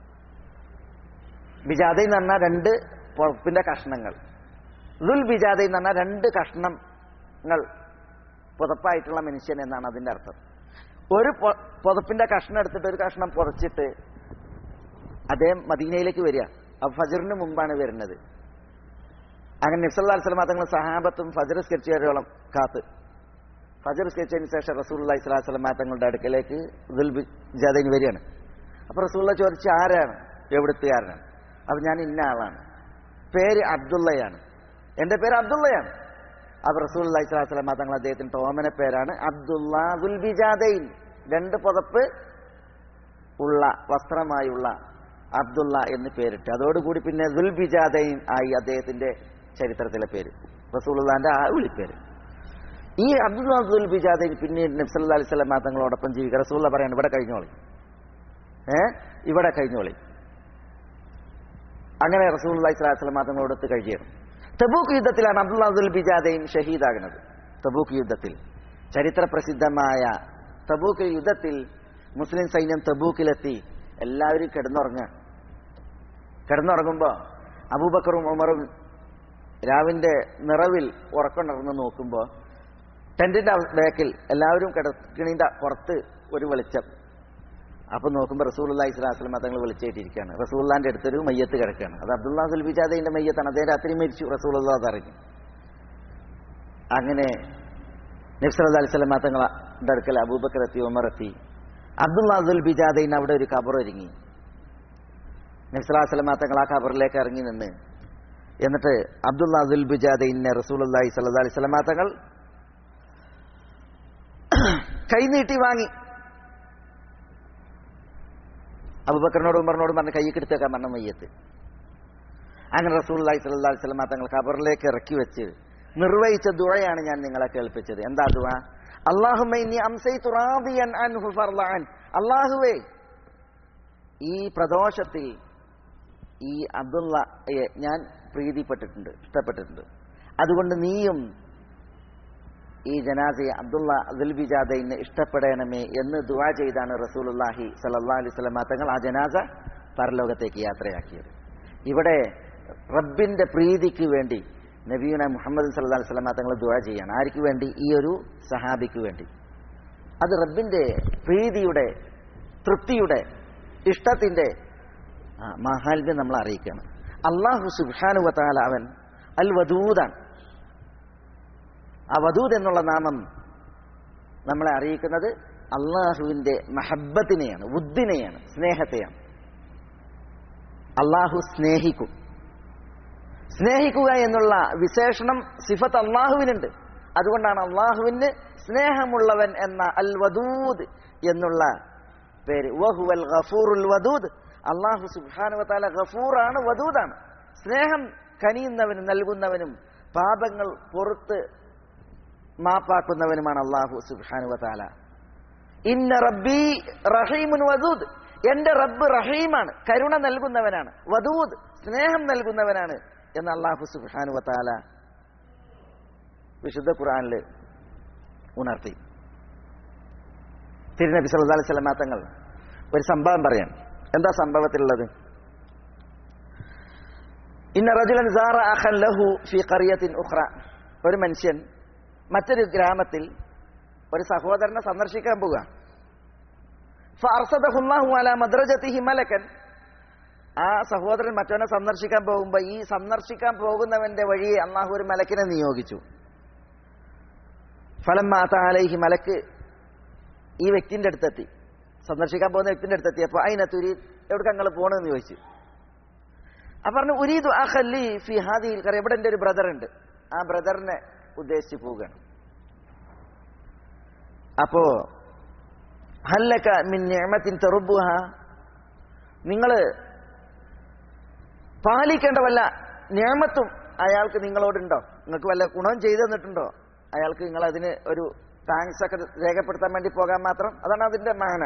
ബിജാദൈൻ എന്ന് പറഞ്ഞാൽ രണ്ട് പുതപ്പിന്റെ കഷ്ണങ്ങൾ ദുൽ ബിജാദൈൻ എന്ന് പറഞ്ഞാൽ രണ്ട് കഷ്ണങ്ങൾ പുതപ്പായിട്ടുള്ള മനുഷ്യൻ എന്നാണ് അതിന്റെ അർത്ഥം ഒരു പുതപ്പിന്റെ കഷ്ണം എടുത്തിട്ട് ഒരു കഷ്ണം പുതച്ചിട്ട് അദ്ദേഹം മദീനയിലേക്ക് വരിക അപ്പൊ ഫജറിന് മുമ്പാണ് വരുന്നത് അങ്ങനെ നിഫ്സല്ലാ സ്വലമ തങ്ങൾ സഹാബത്തും ഫജർ സ്കെച്ച് വരെയോളം കാത്ത് ഫജർ സ്കെച്ചതിന് ശേഷം റസൂള്ളി സ്വലാ സ്വലമ തങ്ങളുടെ അടുക്കലേക്ക് ജാദൈന് വരികയാണ് അപ്പൊ റസൂള്ള ചോദിച്ച ആരാണ് എവിടുത്തുകാരനാണ് അപ്പൊ ഞാൻ ഇന്ന ആളാണ് പേര് അബ്ദുള്ളയാണ് എന്റെ പേര് അബ്ദുള്ളയാണ് അപ്പൊ റസൂൽ അലൈഹി സ്വലാസ്ലാം തങ്ങൾ അദ്ദേഹത്തിന് ടോമന പേരാണ് അബ്ദുള്ള ദുൽബിജാദൈൻ രണ്ട് പുതപ്പ് ഉള്ള വസ്ത്രമായുള്ള അബ്ദുള്ള എന്ന് പേരിട്ട് അതോടുകൂടി പിന്നെ ദുൽബിജാദൈൻ ആയി അദ്ദേഹത്തിന്റെ ചരിത്രത്തിലെ പേര് റസൂലുള്ളാന്റെ ആ വിളിപ്പേര് ഈ അബ്ദുള്ള ദുൽബിജാദൈൻ പിന്നീട് നബ്സല്ലാ അലൈഹി സ്വലാം തങ്ങളോടൊപ്പം ജീവിക്കുക റസൂള്ള പറയാണ് ഇവിടെ കഴിഞ്ഞോളി ഏ ഇവിടെ കഴിഞ്ഞോളി അങ്ങനെ റസൂൽ അലൈഹി സ്വലാസ്ലാം തങ്ങളോടൊത്ത് കഴിയണം തബൂക്ക് യുദ്ധത്തിലാണ് അബ്ദുള്ള അബ്ദുൽ ബിജാദയും ഷഹീദാകുന്നത് തബൂക്ക് യുദ്ധത്തിൽ ചരിത്ര പ്രസിദ്ധമായ തബൂക്ക് യുദ്ധത്തിൽ മുസ്ലിം സൈന്യം തബൂക്കിലെത്തി എല്ലാവരും കിടന്നുറങ്ങുക കിടന്നുറങ്ങുമ്പോൾ അബൂബക്കറും ഉമറും രാവിന്റെ നിറവിൽ ഉറക്കമുണർന്ന് നോക്കുമ്പോൾ ടെന്റിന്റെ ബാക്കിൽ എല്ലാവരും കിടക്കണിന്റെ പുറത്ത് ഒരു വെളിച്ചം അപ്പൊ നോക്കുമ്പോൾ റസൂൽ ഇസ്ലാസ്ലം തങ്ങൾ വിളിച്ചേറ്റിരിക്കുകയാണ് റസൂല്ലാന്റെ അടുത്തൊരു മയ്യത്ത് കിടക്കുകയാണ് അത് അബ്ദുല്ലാ സുൽബിജാദയുടെ മയ്യത്താണ് അദ്ദേഹം രാത്രി മരിച്ചു റസൂൽ അതറിഞ്ഞു അങ്ങനെ നബ്സല അലിസ്ലാം തങ്ങളുടെ അടുക്കൽ അബൂബക്കർ എത്തി ഉമർ എത്തി അബ്ദുല്ലാ സുൽബിജാദൈൻ അവിടെ ഒരു കബർ ഒരുങ്ങി നബ്സലാസ്ലം തങ്ങൾ ആ കബറിലേക്ക് ഇറങ്ങി നിന്ന് എന്നിട്ട് അബ്ദുല്ലാ സുൽബിജാദൈനെ റസൂൽ അള്ളാഹി സല്ലാ അലിസ്ലാം തങ്ങൾ കൈനീട്ടി വാങ്ങി അബുബക്കറിനോടും ഉമറിനോടും പറഞ്ഞ് കൈ കിടത്തേക്കാൻ പറഞ്ഞ മയ്യത്ത് അങ്ങനെ റസൂൽ അലൈഹി സ്വല്ലാ വസ്ലമ തങ്ങൾ ഖബറിലേക്ക് ഇറക്കി വെച്ച് നിർവഹിച്ച ദുഴയാണ് ഞാൻ നിങ്ങളെ കേൾപ്പിച്ചത് എന്താ ദുഴ അള്ളാഹുവേ ഈ പ്രദോഷത്തിൽ ഈ അബ്ദുള്ളയെ ഞാൻ പ്രീതിപ്പെട്ടിട്ടുണ്ട് ഇഷ്ടപ്പെട്ടിട്ടുണ്ട് അതുകൊണ്ട് നീയും ഈ ജനാസയെ അബ്ദുള്ള ദുൽബിജാദയിന് ഇഷ്ടപ്പെടണമേ എന്ന് ദുവാ ചെയ്താണ് റസൂലുല്ലാഹി സലല്ലാ അലൈഹി സ്വലമ തങ്ങൾ ആ ജനാസ പരലോകത്തേക്ക് യാത്രയാക്കിയത് ഇവിടെ റബ്ബിന്റെ പ്രീതിക്ക് വേണ്ടി നബീന മുഹമ്മദ് സല്ലാ അലൈഹി സ്വലമ തങ്ങൾ ദുവാ ചെയ്യാണ് ആർക്ക് വേണ്ടി ഈ ഒരു സഹാബിക്ക് വേണ്ടി അത് റബ്ബിന്റെ പ്രീതിയുടെ തൃപ്തിയുടെ ഇഷ്ടത്തിന്റെ ആ, മാഹാത്മ്യം നമ്മൾ അറിയിക്കണം അള്ളാഹു സുബാനുവത്താല അവൻ അൽ വദൂദാണ് ആ വദൂദ് എന്നുള്ള നാമം നമ്മളെ അറിയിക്കുന്നത് അള്ളാഹുവിന്റെ മഹബത്തിനെയാണ് ഉദ്ദിനെയാണ് സ്നേഹത്തെയാണ് അള്ളാഹു സ്നേഹിക്കും സ്നേഹിക്കുക എന്നുള്ള വിശേഷണം സിഫത്ത് അള്ളാഹുവിനുണ്ട് അതുകൊണ്ടാണ് അള്ളാഹുവിന് സ്നേഹമുള്ളവൻ എന്ന അൽ വദൂദ് എന്നുള്ള പേര് വഹുവൽ ഗഫൂറുൽ വദൂദ് അള്ളാഹു സുബാനുവത്താല ഗഫൂറാണ് വദൂദാണ് സ്നേഹം കനിയുന്നവനും നൽകുന്നവനും പാപങ്ങൾ പുറത്ത് മാപ്പാക്കുന്നവനുമാണ് അള്ളാഹു സുബാനുവത്താല ഇന്ന റബ്ബി റഹീമുൻ വദൂദ് എന്റെ റബ്ബ് റഹീമാണ് കരുണ നൽകുന്നവനാണ് വദൂദ് സ്നേഹം നൽകുന്നവനാണ് എന്ന് അള്ളാഹു സുബാനുവത്താല വിശുദ്ധ ഖുർആനിൽ ഉണർത്തി തിരുനബി സല്ലല്ലാഹു അലൈഹി വസല്ലം തങ്ങൾ ഒരു സംഭവം പറയാം എന്താ സംഭവത്തിലുള്ളത് ഇന്ന റജുലൻ സാറ അഖൻ ലഹു ഫി ഖറിയത്തിൻ ഉഖ്റ ഒരു മനുഷ്യൻ മറ്റൊരു ഗ്രാമത്തിൽ ഒരു സഹോദരനെ സന്ദർശിക്കാൻ പോവുക ഫഅർസദഹു അല്ലാഹു അലാ മദ്രജതിഹി മലക്കൻ ആ സഹോദരൻ മറ്റവനെ സന്ദർശിക്കാൻ പോകുമ്പോൾ ഈ സന്ദർശിക്കാൻ പോകുന്നവന്റെ വഴിയെ അള്ളാഹു ഒരു മലക്കിനെ നിയോഗിച്ചു ഫലം മാതാലൈഹി മലക്ക് ഈ വ്യക്തിന്റെ അടുത്തെത്തി സന്ദർശിക്കാൻ പോകുന്ന വ്യക്തിന്റെ അടുത്തെത്തി അപ്പൊ അതിനകത്ത് എവിടെ ഞങ്ങൾ പോണെന്ന് ചോദിച്ചു അപ്പൊ പറഞ്ഞു ഉരീദു അഖല്ലി ഫി ഹാദിയിൽ കാരണം ഇവിടെ എൻ്റെ ഒരു ബ്രദർ ഉണ്ട് ആ ബ്രദറിനെ ഉദ്ദേശിച്ച് പോവുകയാണ് അപ്പോ ഹല്ലക മിൻ നിഅമത്തിൻ തറുബുഹ നിങ്ങള് പാലിക്കേണ്ട വല്ല നിയമത്തും അയാൾക്ക് നിങ്ങളോടുണ്ടോ നിങ്ങൾക്ക് വല്ല ഗുണവും ചെയ്തു തന്നിട്ടുണ്ടോ അയാൾക്ക് നിങ്ങൾ അതിന് ഒരു താങ്ക്സ് ഒക്കെ രേഖപ്പെടുത്താൻ വേണ്ടി പോകാൻ മാത്രം അതാണ് അതിന്റെ മാന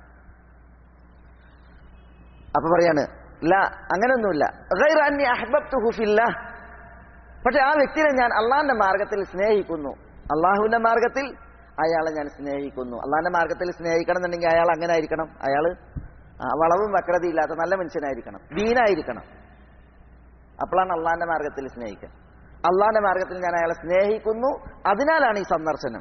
അപ്പൊ പറയാണ് ല അങ്ങനെയൊന്നുമില്ല ഗൈർ അന്യ അഹ്ബബ്തുഹു ഫില്ലാ പക്ഷെ ആ വ്യക്തിനെ ഞാൻ അള്ളാഹിന്റെ മാർഗത്തിൽ സ്നേഹിക്കുന്നു അള്ളാഹുവിന്റെ മാർഗത്തിൽ അയാളെ ഞാൻ സ്നേഹിക്കുന്നു അള്ളാഹിന്റെ മാർഗത്തിൽ സ്നേഹിക്കണം എന്നുണ്ടെങ്കിൽ അയാൾ അങ്ങനെ ആയിരിക്കണം അയാൾ വളവും വക്രതയില്ലാത്ത നല്ല മനുഷ്യനായിരിക്കണം ദീനായിരിക്കണം അപ്പോഴാണ് അള്ളാഹിന്റെ മാർഗത്തിൽ സ്നേഹിക്കുക അള്ളാഹിന്റെ മാർഗത്തിൽ ഞാൻ അയാളെ സ്നേഹിക്കുന്നു അതിനാലാണ് ഈ സന്ദർശനം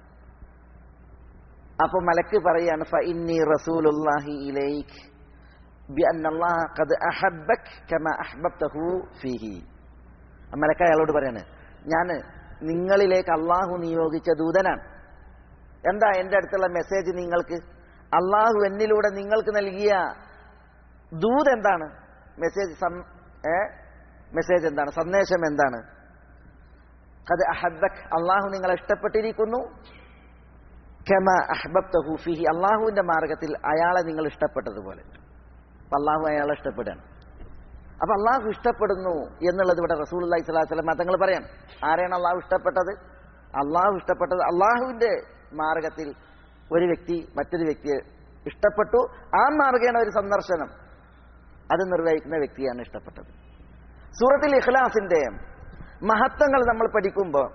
അപ്പൊ മലക്ക് പറയാണ് ഫഇന്നി റസൂലുള്ളാഹി ഇലൈക് ബിഅന്ന അല്ലാഹ ഖദ് അഹബ്ബക് കമാ അഹ്ബബ്തഹു ഫീഹി മലക്ക അയാളോട് പറയാണ് ഞാൻ നിങ്ങളിലേക്ക് അള്ളാഹു നിയോഗിച്ച ദൂതനാണ് എന്താ എൻ്റെ അടുത്തുള്ള മെസ്സേജ് നിങ്ങൾക്ക് അള്ളാഹു എന്നിലൂടെ നിങ്ങൾക്ക് നൽകിയ ദൂത് എന്താണ് മെസ്സേജ് ഏ മെസ്സേജ് എന്താണ് സന്ദേശം എന്താണ് അത് അഹബക് അള്ളാഹു നിങ്ങളെ ഇഷ്ടപ്പെട്ടിരിക്കുന്നു കമ അഹ്ബബ്തഹു ഫിഹി അള്ളാഹുവിന്റെ മാർഗത്തിൽ അയാളെ നിങ്ങൾ ഇഷ്ടപ്പെട്ടതുപോലെ അപ്പൊ അള്ളാഹു അയാളെ ഇഷ്ടപ്പെടുകയാണ് അപ്പൊ അള്ളാഹു ഇഷ്ടപ്പെടുന്നു എന്നുള്ളത് ഇവിടെ റസൂൽ അള്ളഹി സ്വലാഹു വസ്ലം തങ്ങൾ പറയാം ആരെയാണ് അള്ളാഹു ഇഷ്ടപ്പെട്ടത് അള്ളാഹു ഇഷ്ടപ്പെട്ടത് അള്ളാഹുവിന്റെ മാർഗത്തിൽ ഒരു വ്യക്തി മറ്റൊരു വ്യക്തിയെ ഇഷ്ടപ്പെട്ടു ആ മാർഗേണ ഒരു സന്ദർശനം അത് നിർവഹിക്കുന്ന വ്യക്തിയാണ് ഇഷ്ടപ്പെട്ടത് സൂറത്തിൽ ഇഖ്ലാസിന്റെ മഹത്വങ്ങൾ നമ്മൾ പഠിക്കുമ്പോൾ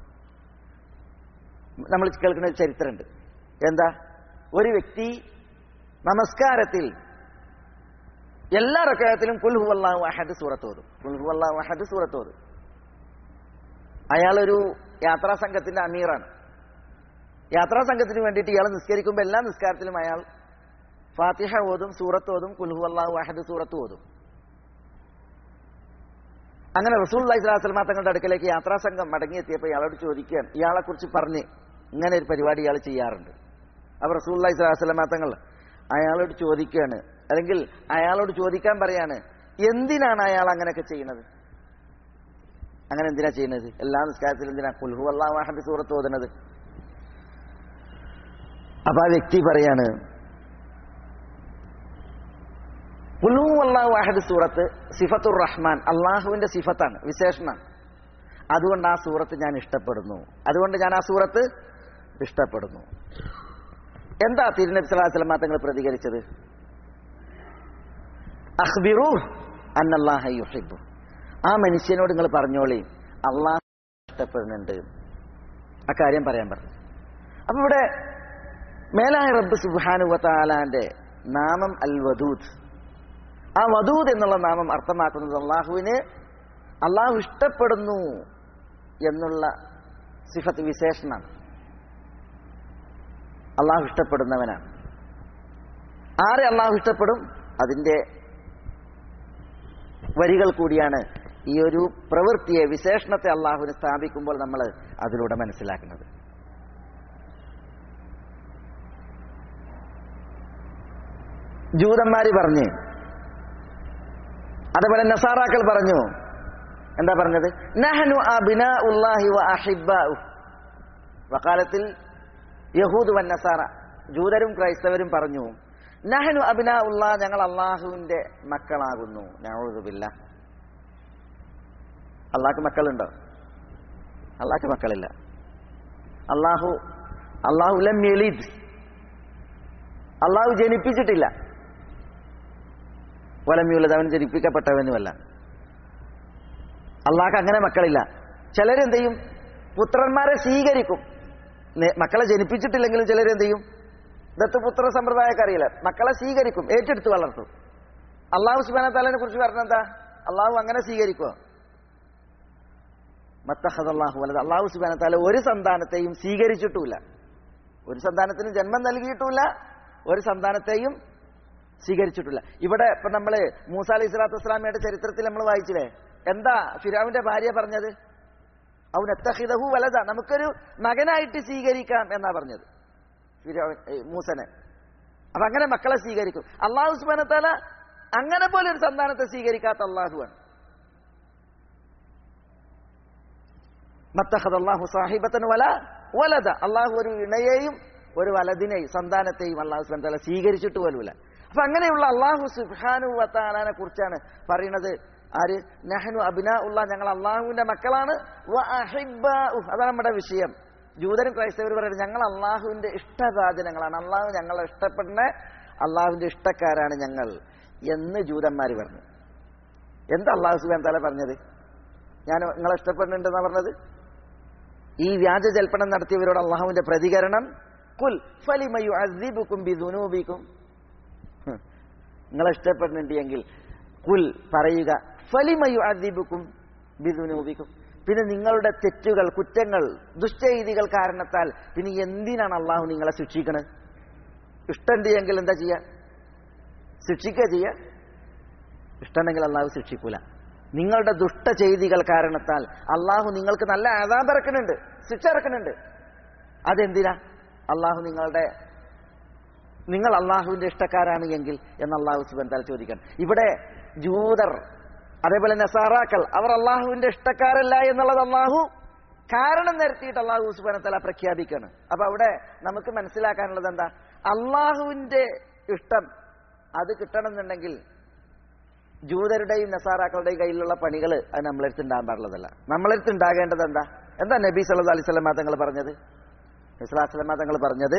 നമ്മൾ കേൾക്കുന്ന ഒരു ചരിത്രമുണ്ട് എന്താ ഒരു വ്യക്തി നമസ്കാരത്തിൽ എല്ലാ റക്കായത്തിലും കുൽഹു അള്ളാഹു അഹദ് സൂറത്ത് ഓതും കുൽഹു അള്ളാഹു അഹദ് സൂറത്ത് ഓതും അയാളൊരു യാത്രാ സംഘത്തിന്റെ അമീറാണ് യാത്രാ സംഘത്തിന് വേണ്ടിയിട്ട് ഇയാൾ നിസ്കരിക്കുമ്പോൾ എല്ലാ നിസ്കാരത്തിലും അയാൾ ഫാത്തിഹ ഓതും സൂറത്ത് ഓതും കുൽഹു അള്ളാഹു അഹദ് സൂറത്ത് ഓതും അങ്ങനെ റസൂൽ അള്ളഹി സ്വലാസ്ലമ തങ്ങളുടെ അടുക്കലേക്ക് യാത്രാ സംഘം മടങ്ങിയെത്തിയപ്പോൾ ഇയാളോട് ചോദിക്കാൻ ഇയാളെ കുറിച്ച് പറഞ്ഞ് ഇങ്ങനെ ഒരു പരിപാടി ഇയാൾ ചെയ്യാറുണ്ട് അപ്പൊ റസൂൽ അള്ളഹി സ്വലാസ്ലമ തങ്ങൾ അയാളോട് ചോദിക്കുകയാണ് അല്ലെങ്കിൽ അയാളോട് ചോദിക്കാൻ പറയാണ് എന്തിനാണ് അയാൾ അങ്ങനെയൊക്കെ ചെയ്യുന്നത് അങ്ങനെ എന്തിനാ ചെയ്യുന്നത് എല്ലാ നിസ്കാരത്തിലും എന്തിനാ കുൽഹു അള്ളാഹു അഹദ് സൂറത്ത് ഓതുന്നത് അപ്പൊ ആ വ്യക്തി പറയാണ് കുലു അള്ളാഹു അഹദ് സൂറത്ത് സിഫത്തുർ റഹ്മാൻ അള്ളാഹുവിന്റെ സിഫത്താണ് വിശേഷണമാണ് അതുകൊണ്ട് ആ സൂറത്ത് ഞാൻ ഇഷ്ടപ്പെടുന്നു അതുകൊണ്ട് ഞാൻ ആ സൂറത്ത് ഇഷ്ടപ്പെടുന്നു എന്താ തിരുനബി സ്വലാസ്ലമ തങ്ങൾ പ്രതികരിച്ചത് അഖ്ബിറു അന്നല്ലാഹ യുഹിബു ആ മനുഷ്യനോട് നിങ്ങൾ പറഞ്ഞോളി അള്ളാഹ് ഇഷ്ടപ്പെടുന്നുണ്ട് ആ കാര്യം പറയാൻ പറഞ്ഞു അപ്പൊ ഇവിടെ മേലായ റബ്ബ് സുബാനുവത്താലാന്റെ നാമം അൽ വദൂദ് ആ വദൂദ് എന്നുള്ള നാമം അർത്ഥമാക്കുന്നത് അള്ളാഹുവിന് അള്ളാഹു ഇഷ്ടപ്പെടുന്നു എന്നുള്ള സിഫത്ത് വിശേഷണമാണ് അള്ളാഹു ഇഷ്ടപ്പെടുന്നവനാണ് ആരെ അള്ളാഹു ഇഷ്ടപ്പെടും അതിന്റെ വരികൾ കൂടിയാണ് ഈ ഒരു പ്രവൃത്തിയെ വിശേഷണത്തെ അള്ളാഹുവിന് സ്ഥാപിക്കുമ്പോൾ നമ്മൾ അതിലൂടെ മനസ്സിലാക്കുന്നത് ജൂതന്മാര് പറഞ്ഞ് അതുപോലെ നസാറാക്കൾ പറഞ്ഞു എന്താ പറഞ്ഞത് നഹനു അബിനാ ഉല്ലാഹി വ അഹിബ്ബാഉ വക്കാലത്തിൽ യഹൂദ് വൻ നസാറ ജൂതരും ക്രൈസ്തവരും പറഞ്ഞു നഹനു അബിനാ ഉല്ലാ ഞങ്ങൾ അള്ളാഹുവിന്റെ മക്കളാകുന്നു നഊദുബില്ല അള്ളാഹ്ക്ക് മക്കളുണ്ടോ അള്ളാഹ്ക്ക് മക്കളില്ല അള്ളാഹു അള്ളാഹു ലം യലിദ് അള്ളാഹു ജനിപ്പിച്ചിട്ടില്ല വലമ്യുള്ളത് അവൻ ജനിപ്പിക്കപ്പെട്ടവനുമല്ല അള്ളാഹ്ക്ക് അങ്ങനെ മക്കളില്ല ചിലരെന്ത് ചെയ്യും പുത്രന്മാരെ സ്വീകരിക്കും നെ- മക്കളെ ജനിപ്പിച്ചിട്ടില്ലെങ്കിലും ചിലരെന്ത് ചെയ്യും ദത്തുപുത്ര സമ്പ്രദായമൊക്കെ അറിയില്ല മക്കളെ സ്വീകരിക്കും ഏറ്റെടുത്ത് വളർത്തും അള്ളാഹു സുബാന താലിനെ കുറിച്ച് പറഞ്ഞെന്താ അള്ളാഹു അങ്ങനെ സ്വീകരിക്കുമോ മത്തഹദ് വലത് അള്ളാഹു സുബാന താല ഒരു സന്താനത്തെയും സ്വീകരിച്ചിട്ടുമില്ല ഒരു സന്താനത്തിന് ജന്മം നൽകിയിട്ടുമില്ല ഒരു സന്താനത്തെയും സ്വീകരിച്ചിട്ടില്ല ഇവിടെ ഇപ്പൊ നമ്മള് മൂസ അലൈഹി സ്വലാത്തു വസ്സലാമയുടെ ചരിത്രത്തിൽ നമ്മൾ വായിച്ചില്ലേ എന്താ ഫിരാവിന്റെ ഭാര്യ പറഞ്ഞത് അവൻ എത്തഹിദഹു വലത നമുക്കൊരു മകനായിട്ട് സ്വീകരിക്കാം എന്നാ പറഞ്ഞത് ഫിരാവിൻ ഏ, മൂസനെ അപ്പൊ അങ്ങനെ മക്കളെ സ്വീകരിക്കും അള്ളാഹു സുബാനത്താല അങ്ങനെ പോലെ ഒരു സന്താനത്തെ സ്വീകരിക്കാത്ത അള്ളാഹുവാണ് മത്തഹദ് അള്ളാഹു സാഹിബത്തൻ വല വലത അള്ളാഹു ഒരു ഇണയെയും ഒരു വലതിനെയും സന്താനത്തെയും അള്ളാഹു സുബാൻ തല സ്വീകരിച്ചിട്ട് പോലുമില്ല അപ്പൊ അങ്ങനെയുള്ള അള്ളാഹു സുബാനു വത്താലാനെ കുറിച്ചാണ് പറയുന്നത് ആര് നഹനു അബിന ഉള്ള ഞങ്ങൾ അള്ളാഹുവിന്റെ മക്കളാണ് വ അഹിബ്ബാഉ. അതാണ് നമ്മുടെ വിഷയം ജൂതരും ക്രൈസ്തവർ പറയുന്നത് ഞങ്ങൾ അള്ളാഹുവിന്റെ ഇഷ്ടഭാജനങ്ങളാണ് അള്ളാഹു ഞങ്ങളെ ഇഷ്ടപ്പെടുന്ന അള്ളാഹുവിന്റെ ഇഷ്ടക്കാരാണ് ഞങ്ങൾ എന്ന് ജൂതന്മാർ പറഞ്ഞു എന്താ അള്ളാഹു സുബാൻ തല പറഞ്ഞത് ഞാൻ നിങ്ങളെ ഇഷ്ടപ്പെടുന്നുണ്ടെന്നാ പറഞ്ഞത് ഈ വ്യാജ ജൽപ്പനം നടത്തിയവരോട് അള്ളാഹുവിന്റെ പ്രതികരണം കുൽ ഫലിമയു അസീബുക്കും ബിദുനൂബിക്കും നിങ്ങളെ ഇഷ്ടപ്പെടുന്നുണ്ട് എങ്കിൽ കുൽ പറയുക ഫലിമയു അസീബുക്കും ബിദുനൂബിക്കും പിന്നെ നിങ്ങളുടെ തെറ്റുകൾ കുറ്റങ്ങൾ ദുശ്ചെയ്തികൾ കാരണത്താൽ പിന്നെ എന്തിനാണ് അള്ളാഹു നിങ്ങളെ ശിക്ഷിക്കണത് ഇഷ്ടമുണ്ട് എങ്കിൽ എന്താ ചെയ്യുക ശിക്ഷിക്കുക ചെയ്യുക ഇഷ്ടമുണ്ടെങ്കിൽ അള്ളാഹു ശിക്ഷിക്കൂല നിങ്ങളുടെ ദുഷ്ട ചെയ്തികൾ കാരണത്താൽ അള്ളാഹു നിങ്ങൾക്ക് നല്ല ആദാബ് ഇറക്കുന്നുണ്ട് ശിക്ഷ ഇറക്കുന്നുണ്ട് അതെന്തിനാ അള്ളാഹു നിങ്ങളുടെ നിങ്ങൾ അള്ളാഹുവിന്റെ ഇഷ്ടക്കാരാണ് എങ്കിൽ എന്ന് അള്ളാഹു സുബൻ താൽ ചോദിക്കണം ഇവിടെ ജൂതർ അതേപോലെ നസാറാക്കൾ അവർ അള്ളാഹുവിന്റെ ഇഷ്ടക്കാരല്ല എന്നുള്ളത് അള്ളാഹു കാരണം നിരത്തിയിട്ട് അള്ളാഹു സുബാന തല പ്രഖ്യാപിക്കുകയാണ് അപ്പൊ അവിടെ നമുക്ക് മനസ്സിലാക്കാനുള്ളത് എന്താ അള്ളാഹുവിന്റെ ഇഷ്ടം അത് കിട്ടണമെന്നുണ്ടെങ്കിൽ ജൂതരുടെയും നസാറാക്കളുടെയും കയ്യിലുള്ള പണികൾ അത് നമ്മളെടുത്ത് ഉണ്ടാകാൻ പാടുള്ളതല്ല നമ്മളെടുത്ത് ഉണ്ടാകേണ്ടത് എന്താ എന്താ നബി സല്ലു അലൈഹി സ്വലമ തങ്ങൾ പറഞ്ഞത് ഇസ്ലാസ്ലമ തങ്ങൾ പറഞ്ഞത്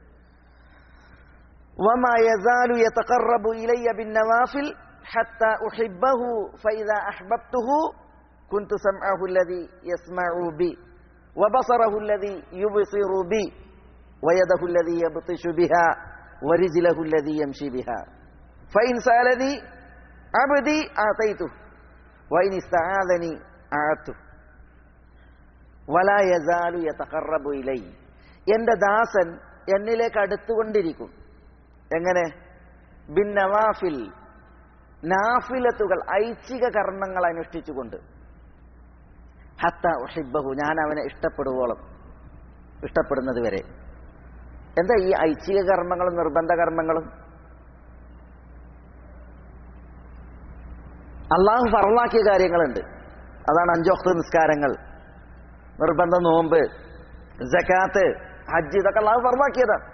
وما يزال يتقرب إلي بالنوافل حتى أحبه فإذا أحببته كنت سمعه الذي يسمع بي وبصره الذي يبصر بي ويده الذي يبطش بها ورجله الذي يمشي بها فإن سألني عبدي أعطيته وإن استعاذني أعدته ولا يزال يتقرب إلي എന്റെ ദാസൻ എന്നിലേക്ക് അടുത്തുകൊണ്ടിരിക്കും എങ്ങനെ ബിൻ നവാഫിൽ നാഫിലത്തുകൾ ഐച്ഛിക കർമ്മങ്ങൾ അനുഷ്ഠിച്ചുകൊണ്ട് ഹത്ത ഉഹിബഹു ഞാൻ അവനെ ഇഷ്ടപ്പെടുവോളം ഇഷ്ടപ്പെടുന്നത് വരെ എന്താ ഈ ഐച്ഛിക കർമ്മങ്ങളും നിർബന്ധ കർമ്മങ്ങളും അള്ളാഹു ഫറലാക്കിയ കാര്യങ്ങളുണ്ട് അതാണ് അഞ്ചോക്ത് നിസ്കാരങ്ങൾ നിർബന്ധ നോമ്പ് ജക്കാത്ത് ഹജ്ജ് ഇതൊക്കെ അള്ളാഹു ഫറലാക്കിയതാണ്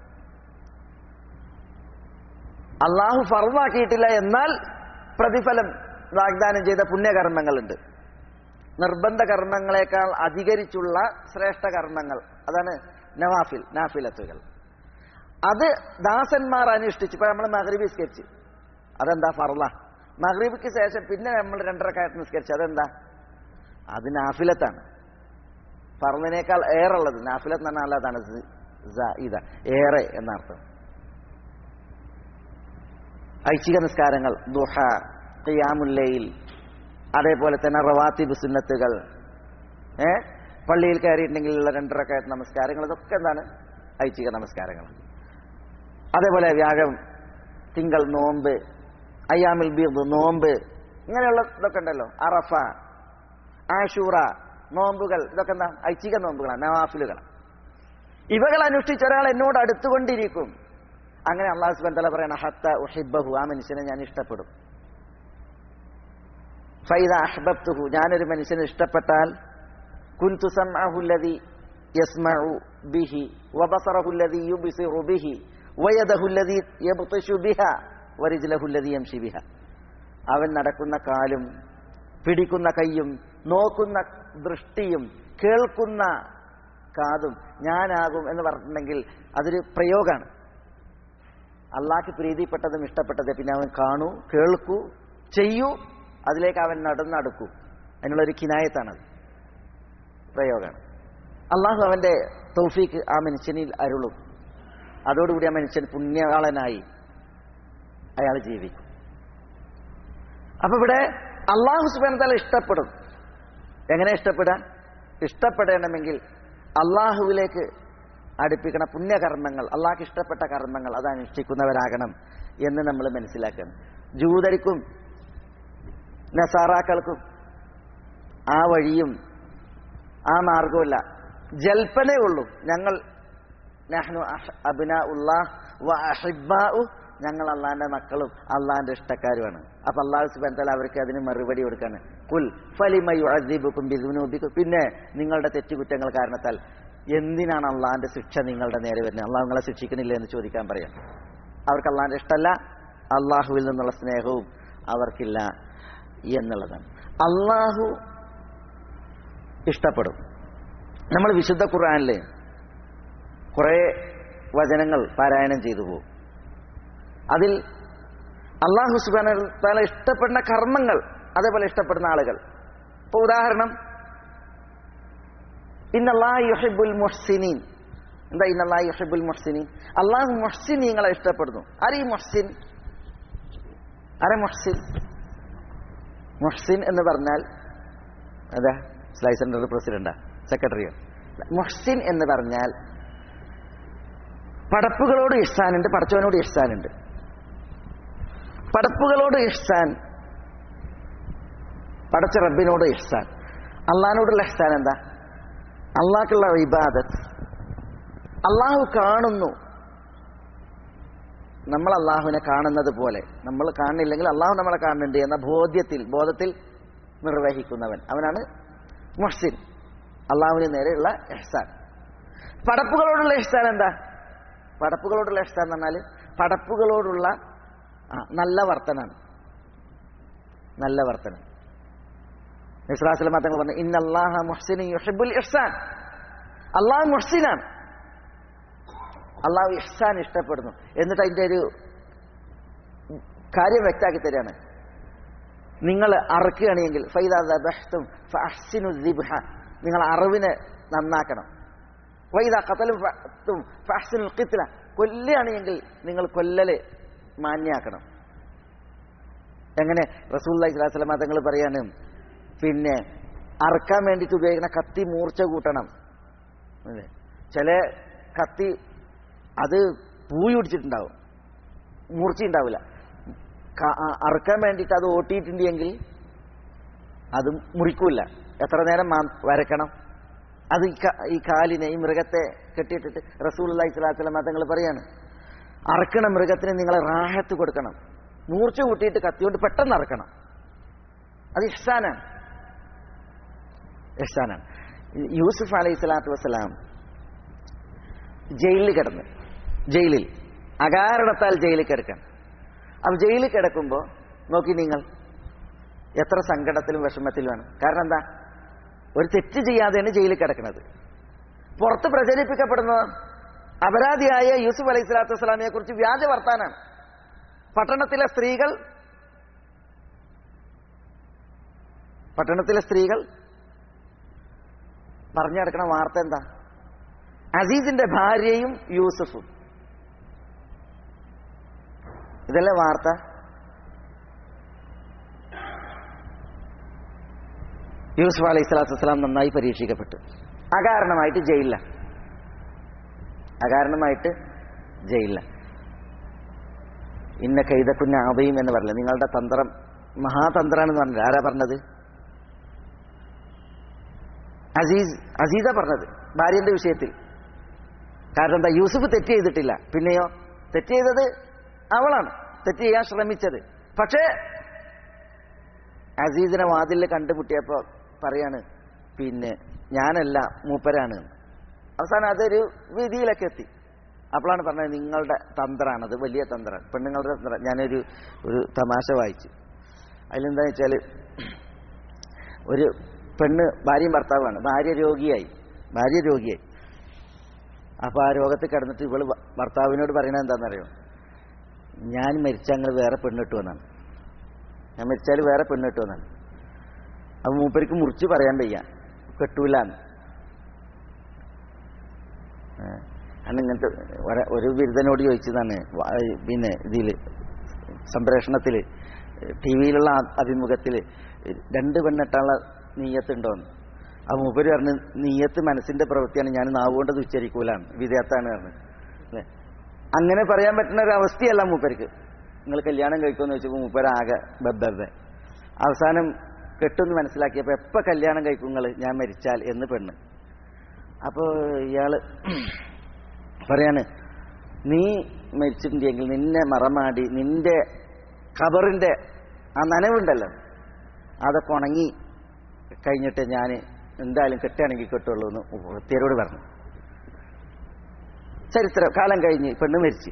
അള്ളാഹു ഫറലാക്കിയിട്ടില്ല എന്നാൽ പ്രതിഫലം വാഗ്ദാനം ചെയ്ത പുണ്യകർമ്മങ്ങളുണ്ട് നിർബന്ധ കർമ്മങ്ങളെക്കാൾ അധികരിച്ചുള്ള ശ്രേഷ്ഠ കർമ്മങ്ങൾ അതാണ് നവാഫിൽ നാഫിലത്തുകൾ അത് ദാസന്മാർ അനുഷ്ഠിച്ചു ഇപ്പൊ നമ്മൾ മഹ്രീബ് നിസ്കരിച്ച് അതെന്താ ഫർള മഹ്രീബിക്ക് ശേഷം പിന്നെ നമ്മൾ രണ്ടരക്കാലത്ത് നിസ്കരിച്ചു അതെന്താ അത് നാഫിലത്താണ് ഫർളിനേക്കാൾ ഏറുള്ളത് നാഫിലത്ത് എന്ന് പറഞ്ഞാൽ അതാണ് ഇത ഏറെ എന്നർത്ഥം ഐച്ഛിക നിസ്കാരങ്ങൾ ദുഹ ഖിയാമുല്ലയിൽ അതേപോലെ തന്നെ റവാത്തിബ് സുന്നത്തുകൾ ഏ പള്ളിയിൽ കയറിയിട്ടുണ്ടെങ്കിലുള്ള രണ്ടരക്കായത്ത് നമസ്കാരങ്ങൾ ഇതൊക്കെ എന്താണ് ഐച്ഛിക നമസ്കാരങ്ങൾ അതേപോലെ വ്യാഴം തിങ്കൾ നോമ്പ് അയ്യാമിൽ ബീദ് നോമ്പ് ഇങ്ങനെയുള്ള ഇതൊക്കെ ഉണ്ടല്ലോ അറഫ ആഷൂറ നോമ്പുകൾ ഇതൊക്കെ എന്താ ഐച്ഛിക നോമ്പുകളാണ് നവാഫിലുകളാണ് ഇവകൾ അനുഷ്ഠിച്ച ഒരാൾ എന്നോട് അടുത്തുകൊണ്ടിരിക്കും അങ്ങനെ അള്ളാഹു സുബൻ തല പറയണ ഹത്ത ഉഹിബഹു ആ മനുഷ്യനെ ഞാൻ ഇഷ്ടപ്പെടും ഫൈദ അഹ്ബബ്തുഹു ഞാനൊരു മനുഷ്യനെ ഇഷ്ടപ്പെട്ടാൽ കുൻതു സംഅഹുല്ലദി യസ്മഉ ബിഹി വബസറഹുല്ലദി യുബ്സിറു ബിഹി വയദഹുല്ലദി യബ്തിഷു ബിഹ വരിജ്ലഹുല്ലദി യംശി ബിഹ അവൻ നടക്കുന്ന കാലും പിടിക്കുന്ന കൈയും നോക്കുന്ന ദൃഷ്ടിയും കേൾക്കുന്ന കാതും ഞാനാകും എന്ന് പറഞ്ഞിട്ടുണ്ടെങ്കിൽ അതൊരു പ്രയോഗമാണ് അള്ളാഹ്ക്ക് പ്രീതിപ്പെട്ടതും ഇഷ്ടപ്പെട്ടത് പിന്നെ അവൻ കാണൂ കേൾക്കൂ ചെയ്യൂ അതിലേക്ക് അവൻ നടന്നടുക്കൂ അതിനുള്ളൊരു കിനായത്താണത് പ്രയോഗമാണ് അള്ളാഹു അവന്റെ തൗഫീക്ക് ആ മനുഷ്യനിൽ അരുളും അതോടുകൂടി ആ മനുഷ്യൻ പുണ്യകാളനായി അയാൾ ജീവിക്കും അപ്പൊ ഇവിടെ അള്ളാഹു സുബാനത്താല ഇഷ്ടപ്പെടും എങ്ങനെ ഇഷ്ടപ്പെടാൻ ഇഷ്ടപ്പെടണമെങ്കിൽ അള്ളാഹുവിലേക്ക് അടുപ്പിക്കണ പുണ്യകർമ്മങ്ങൾ അള്ളാഹ്ക്ക് ഇഷ്ടപ്പെട്ട കർമ്മങ്ങൾ അത് അനുഷ്ഠിക്കുന്നവരാകണം എന്ന് നമ്മൾ മനസ്സിലാക്കണം ജൂതരിക്കും നസാറാക്കൾക്കും ആ വഴിയും ആ മാർഗവുമില്ല ജൽപ്പനേ ഉള്ളൂ ഞങ്ങൾ നഹ്നു അബ്ന ഉള്ളാഹ് വ അഹിബ്ബാഉ ഞങ്ങൾ അള്ളാന്റെ മക്കളും അള്ളാന്റെ ഇഷ്ടക്കാരുമാണ് അപ്പൊ അള്ളാഹു സുബാൻ തല അവർക്ക് അതിന് മറുപടി കൊടുക്കാണ് കുൽ ഫലിമയു അസീബുക്കും ബിദുനൂബിക്കും പിന്നെ നിങ്ങളുടെ തെറ്റുകുറ്റങ്ങൾ കാരണത്താൽ എന്തിനാണ് അള്ളാന്റെ ശിക്ഷ നിങ്ങളുടെ നേരെ വരുന്നത് അള്ളാഹു നിങ്ങളെ ശിക്ഷിക്കണില്ല എന്ന് ചോദിക്കാൻ പറയാം അവർക്ക് അള്ളാന്റെ ഇഷ്ടമല്ല അള്ളാഹുവിൽ നിന്നുള്ള സ്നേഹവും അവർക്കില്ല എന്നുള്ളതാണ് അള്ളാഹു ഇഷ്ടപ്പെടും നമ്മൾ വിശുദ്ധ ഖുർആനില് കുറെ വചനങ്ങൾ പാരായണം ചെയ്തു പോകും അതിൽ അള്ളാഹു സുബാന ഇഷ്ടപ്പെടുന്ന കർമ്മങ്ങൾ അതേപോലെ ഇഷ്ടപ്പെടുന്ന ആളുകൾ ഇപ്പൊ ഉദാഹരണം ഇന്നല്ലാഹ് യുഹിബുൽ മുഹ്സിനീൻ എന്താ ഇന്നല്ലാഹ് യുഹിബുൽ മുഹ്സിനീൻ അള്ളാഹു മുഹ്സിനീങ്ങളെ ഇഷ്ടപ്പെടുന്നു ആരെ ഈ മുഹ്സിൻ ആരെ മുഹ്സിൻ മുഹ്സിൻ എന്ന് പറഞ്ഞാൽ അതാ സ്ലൈ സെന്റർ പ്രസിഡന്റാ സെക്രട്ടറിയോ മുഹ്സിൻ എന്ന് പറഞ്ഞാൽ പടപ്പുകളോട് ഇഷ്സാനുണ്ട് പടച്ചവനോട് ഇഷ്സാനുണ്ട് പടപ്പുകളോട് ഇഷ്സാൻ പടച്ച റബ്ബിനോട് ഇഷ്സാൻ അള്ളഹാനോടുള്ള ഇഷ്സാൻ എന്താ അള്ളാഹ്ക്കുള്ള ഇബാദത്ത് അള്ളാഹു കാണുന്നു നമ്മൾ അള്ളാഹുവിനെ കാണുന്നത് പോലെ നമ്മൾ കാണുന്നില്ലെങ്കിൽ അള്ളാഹു നമ്മളെ കാണുന്നുണ്ട് എന്ന ബോധ്യത്തിൽ ബോധത്തിൽ നിർവഹിക്കുന്നവൻ അവനാണ് മുഹ്സിൻ അള്ളാഹുവിന് നേരെയുള്ള ഇഹ്സാൻ പടപ്പുകളോടുള്ള ഇഹ്സാൻ എന്താ പടപ്പുകളോടുള്ള ഇഹ്സാൻ എന്ന് പറഞ്ഞാൽ പടപ്പുകളോടുള്ള ആ നല്ല വർത്തനാണ് നല്ല വർത്തനം ഇസ്ലാസ്ലം തങ്ങൾ പറഞ്ഞു ഇന്ന അള്ളാഹ മുഹ്സിൻ യുഹിബുൽ ഇഹ്സാൻ അള്ളാഹു മുഹ്സിനാണ് അള്ളാഹു ഇഹ്സാൻ ഇഷ്ടപ്പെടുന്നു എന്നിട്ട് അതിന്റെ ഒരു കാര്യം വ്യക്താക്കി തരികയാണ് നിങ്ങൾ അറക്കുകയാണെങ്കിൽ ഫൈദും നിങ്ങൾ അറിവിനെ നന്നാക്കണം വൈദ കത്തലും ഫാഹ്സിനുൽ ഖിത്ല കൊല്ലുകയാണെങ്കിൽ നിങ്ങൾ കൊല്ലല് മാന്യാക്കണം എങ്ങനെ റസൂല്ലി സ്വലാസ്ലമ തങ്ങൾ പറയാണ് പിന്നെ അറക്കാൻ വേണ്ടിയിട്ട് ഉപയോഗിക്കുന്ന കത്തി മൂർച്ച കൂട്ടണം അല്ലേ ചില കത്തി അത് പൂയി പിടിച്ചിട്ടുണ്ടാവും മൂർച്ച ഉണ്ടാവില്ല അറക്കാൻ വേണ്ടിയിട്ട് അത് ഓട്ടിയിട്ടുണ്ടെങ്കിൽ അത് മുറിക്കൂല എത്ര നേരം വരക്കണം അത് ഈ കാലിനെ ഈ മൃഗത്തെ കെട്ടിയിട്ടിട്ട് റസൂൽ അള്ളഹി സ്വലാസ്ലമ തങ്ങൾ പറയാണ് അറക്കണ മൃഗത്തിന് നിങ്ങൾ റാഹത്ത് കൊടുക്കണം മൂർച്ച കൂട്ടിയിട്ട് കത്തിയോണ്ട് പെട്ടെന്ന് അറക്കണം അത് ഇഹ്സാനാണ് ഇഹ്സാനാണ് യൂസുഫ് അലൈഹി സ്വലാത്തു വസ്സലാം ജയിലിൽ കിടന്ന് ജയിലിൽ അകാരണത്താൽ ജയിലിൽ കിടക്കണം അപ്പൊ ജയിലിൽ കിടക്കുമ്പോൾ നോക്കി നിങ്ങൾ എത്ര സങ്കടത്തിലും വിഷമത്തിലുമാണ് കാരണം എന്താ ഒരു തെറ്റ് ചെയ്യാതെയാണ് ജയിലിൽ കിടക്കുന്നത് പുറത്ത് പ്രചരിപ്പിക്കപ്പെടുന്നത് അപരാധിയായ യൂസുഫ് അലൈഹി സ്വലാത്തു വസ്സലാമിനെ കുറിച്ച് വ്യാജ വർത്താനാണ് പട്ടണത്തിലെ സ്ത്രീകൾ പട്ടണത്തിലെ സ്ത്രീകൾ പറഞ്ഞു നടക്കണ വാർത്ത എന്താ അസീസിന്റെ ഭാര്യയും യൂസഫും ഇതല്ലേ വാർത്ത യൂസുഫ് അലൈഹി സ്വലാത്തു വസ്സലാം നന്നായി പരീക്ഷിക്കപ്പെട്ടു അകാരണമായിട്ട് ജയിലില്ല അകാരണമായിട്ട് ജയിലില്ല ഇന്ന കൈതക്കുഞ്ഞ അവയും എന്ന് പറഞ്ഞില്ല നിങ്ങളുടെ തന്ത്രം മഹാതന്ത്രാണെന്ന് പറഞ്ഞില്ല ആരാ പറഞ്ഞത് അസീസ് അസീസ പറഞ്ഞത് ഭാര്യന്റെ വിഷയത്തിൽ കാരണം എന്താ യൂസുഫ് തെറ്റ് ചെയ്തിട്ടില്ല പിന്നെയോ തെറ്റ് ചെയ്തത് അവളാണ് തെറ്റ് ചെയ്യാൻ ശ്രമിച്ചത് പക്ഷേ അസീസിനെ വാതിലിൽ കണ്ടുമുട്ടിയപ്പോ പറയാണ് പിന്നെ ഞാനല്ല മൂപ്പരാണ് എന്ന്. അവസാനം അതൊരു വിധിയിലൊക്കെ എത്തി അപ്പോഴാണ് പറഞ്ഞത് നിങ്ങളുടെ തന്ത്രമാണത് വലിയ തന്ത്രമാണ് പെണ്ണുങ്ങളുടെ തന്ത്രം ഞാനൊരു ഒരു തമാശ വായിച്ചു അതിലെന്താ വെച്ചാൽ ഒരു പെണ്ണ് ഭാര്യയും ഭർത്താവാണ് ഭാര്യ രോഗിയായി ഭാര്യ രോഗിയായി അപ്പോൾ ആ രോഗത്തിൽ കിടന്നിട്ട് ഇവള് ഭ- ഭർത്താവിനോട് പറയണത് എന്താണെന്നറിയോ ഞാൻ മരിച്ചാൽ നിങ്ങൾ വേറെ പെണ്ണിട്ടു എന്നാണ് ഞാൻ മരിച്ചാൽ വേറെ പെണ്ണിട്ടു എന്നാണ് അപ്പൊ മൂപ്പർക്ക് മുറിച്ച് പറയാൻ വയ്യ കെട്ടൂലാന്ന് ഏഹ്. അന്ന് ഇങ്ങനത്തെ ഒര- ഒരു ബിരുദനോട് ചോദിച്ചതാണ് വ- പിന്നെ ഇതില് സംപ്രേഷണത്തില് ടി വിയിലുള്ള അഭിമുഖത്തില് രണ്ട് പെണ്ണിട്ടുള്ള നീയത്തുണ്ടോന്ന് ആ മൂപ്പര് പറഞ്ഞു നീയത്ത് മനസ്സിന്റെ പ്രവൃത്തിയാണ് ഞാൻ നാവുകൊണ്ടത് ഉച്ചരിക്കൂലാണ് വിദേഹത്താണ് പറഞ്ഞു അല്ലേ? അങ്ങനെ പറയാൻ പറ്റുന്ന ഒരു അവസ്ഥയല്ല മൂപ്പർക്ക് നിങ്ങൾ കല്യാണം കഴിക്കുമെന്ന് വെച്ചപ്പോൾ മൂപ്പരാകെ ബബ്ബെ അവസാനം കെട്ടെന്ന് മനസ്സിലാക്കിയപ്പോൾ എപ്പോൾ കല്യാണം കഴിക്കും നിങ്ങൾ ഞാൻ മരിച്ചാൽ എന്ന് പെണ്ണ് അപ്പോൾ ഇയാള് പറയാണ് നീ മരിച്ചിട്ടുണ്ടെങ്കിൽ നിന്നെ മറമാടി നിന്റെ ഖബറിന്റെ ആ നനവുണ്ടല്ലോ അതൊക്കെ ഉണങ്ങി കഴിഞ്ഞിട്ട് ഞാൻ എന്തായാലും കെട്ടുകയാണെങ്കിൽ കെട്ടുള്ളൂ എന്ന് വൃത്തിയരോട് പറഞ്ഞു ചരിത്രം കാലം കഴിഞ്ഞ് പെണ്ണ് മരിച്ച്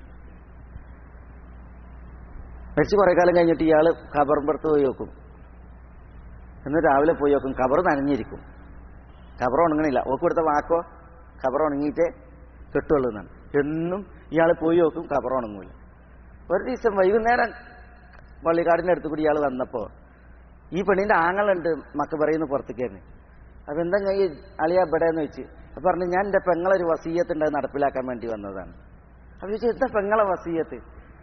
മരിച്ച് കുറെ കാലം കഴിഞ്ഞിട്ട് ഇയാൾ ഖബറിമ്പുറത്ത് പോയി നോക്കും എന്ന് രാവിലെ പോയി നോക്കും ഖബർ നനഞ്ഞിരിക്കും ഖബർ ഉണങ്ങണില്ല ഓക്ക് കൊടുത്ത വാക്കോ ഖബർ ഉണങ്ങിയിട്ടേ കെട്ടുള്ളൂ എന്നാണ് എന്നും ഇയാൾ പോയി നോക്കും ഖബർ ഉണങ്ങൂല ഒരു ദിവസം വൈകുന്നേരം പള്ളിക്കാടിന്റെ അടുത്ത് കൂടി ഇയാൾ വന്നപ്പോ ഈ പെണ്ണിന്റെ ആങ്ങളുണ്ട് മക്ക പറയുന്ന പുറത്തേക്കായിരുന്നു അപ്പൊ എന്താ ഞാൻ ഈ അളിയ ഇവിടെ എന്ന് വെച്ച് അപ്പൊ പറഞ്ഞു ഞാൻ എന്റെ പെങ്ങളൊരു വസീയത്തുണ്ട് അത് നടപ്പിലാക്കാൻ വേണ്ടി വന്നതാണ് അപ്പൊ ചോദിച്ചു എന്താ പെങ്ങളെ വസീയത്ത്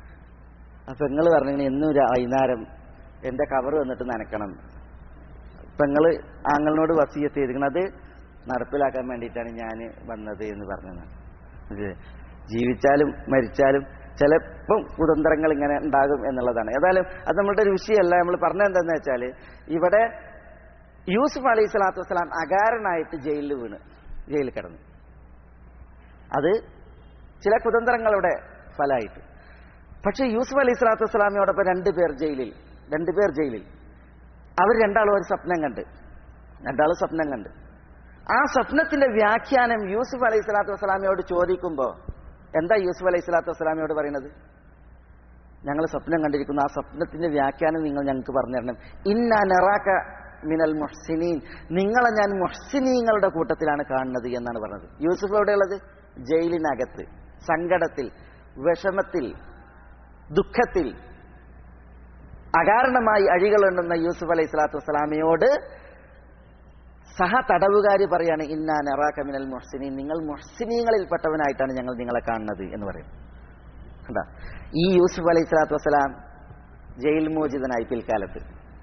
ആ പെങ്ങള് പറഞ്ഞു എന്നും ഒരു വൈകുന്നേരം എന്റെ കവർ വന്നിട്ട് നനക്കണം പെങ്ങള് ആങ്ങളിനോട് വസീയത്ത് ചെയ്തിരിക്കണം അത് നടപ്പിലാക്കാൻ വേണ്ടിയിട്ടാണ് ഞാൻ വന്നത് എന്ന് പറഞ്ഞതാണ് ഇത് ജീവിച്ചാലും മരിച്ചാലും ചിലപ്പം കുതന്ത്രങ്ങൾ ഇങ്ങനെ ഉണ്ടാകും എന്നുള്ളതാണ് ഏതായാലും അത് നമ്മളുടെ ഒരു വിഷയമല്ല നമ്മൾ പറഞ്ഞത് എന്താണെന്ന് വെച്ചാൽ ഇവിടെ യൂസുഫ് അലൈഹി സ്വലാത്തു വസ്സലാം അകാരനായിട്ട് ജയിലിൽ വീണ് ജയിലിൽ കിടന്നു അത് ചില കുതന്ത്രങ്ങളുടെ ഫലമായിട്ട് പക്ഷേ യൂസുഫ് അലൈഹി സ്വലാത്തു വസ്സലാമിയോടൊപ്പം രണ്ടുപേർ ജയിലിൽ രണ്ടുപേർ ജയിലിൽ അവർ രണ്ടാളും ഒരു സ്വപ്നം കണ്ട് രണ്ടാളും സ്വപ്നം കണ്ട് ആ സ്വപ്നത്തിന്റെ വ്യാഖ്യാനം യൂസുഫ് അലൈഹി സ്വലാത്തു വസ്സലാമിയോട് ചോദിക്കുമ്പോൾ എന്താ യൂസുഫ് അലൈഹി സ്വലാത്തു വസ്സലാമിയോട് പറയുന്നത് ഞങ്ങൾ സ്വപ്നം കണ്ടിരിക്കുന്നു ആ സ്വപ്നത്തിന്റെ വ്യാഖ്യാനം നിങ്ങൾ ഞങ്ങൾക്ക് പറഞ്ഞു തരണം ഇന്ന നെറാക്ക മിനൽ മുഹ്സിനീൻ നിങ്ങളെ ഞാൻ മുഹ്സിനീങ്ങളുടെ കൂട്ടത്തിലാണ് കാണുന്നത് എന്നാണ് പറഞ്ഞത് യൂസുഫ് എവിടെയുള്ളത് ജയിലിനകത്ത് സങ്കടത്തിൽ വിഷമത്തിൽ ദുഃഖത്തിൽ അകാരണമായി അഴികളുണ്ടെന്ന യൂസുഫ് അലൈഹി സ്വലാത്തു വസ്സലാമയോട് സഹ തടവുകാരി പറയാണ് ഇന്നാ നെറാക്ക മിനൽ മുഹ്സിനീൻ നിങ്ങൾ മുഹ്സിനീങ്ങളിൽപ്പെട്ടവനായിട്ടാണ് ഞങ്ങൾ നിങ്ങളെ കാണുന്നത് എന്ന് പറയും കണ്ടാ ഈ യൂസുഫ് അലൈഹി സ്വലാത്തു വസ്സലാം ജയിൽ മോചിതനായി പിൽക്കാലത്ത്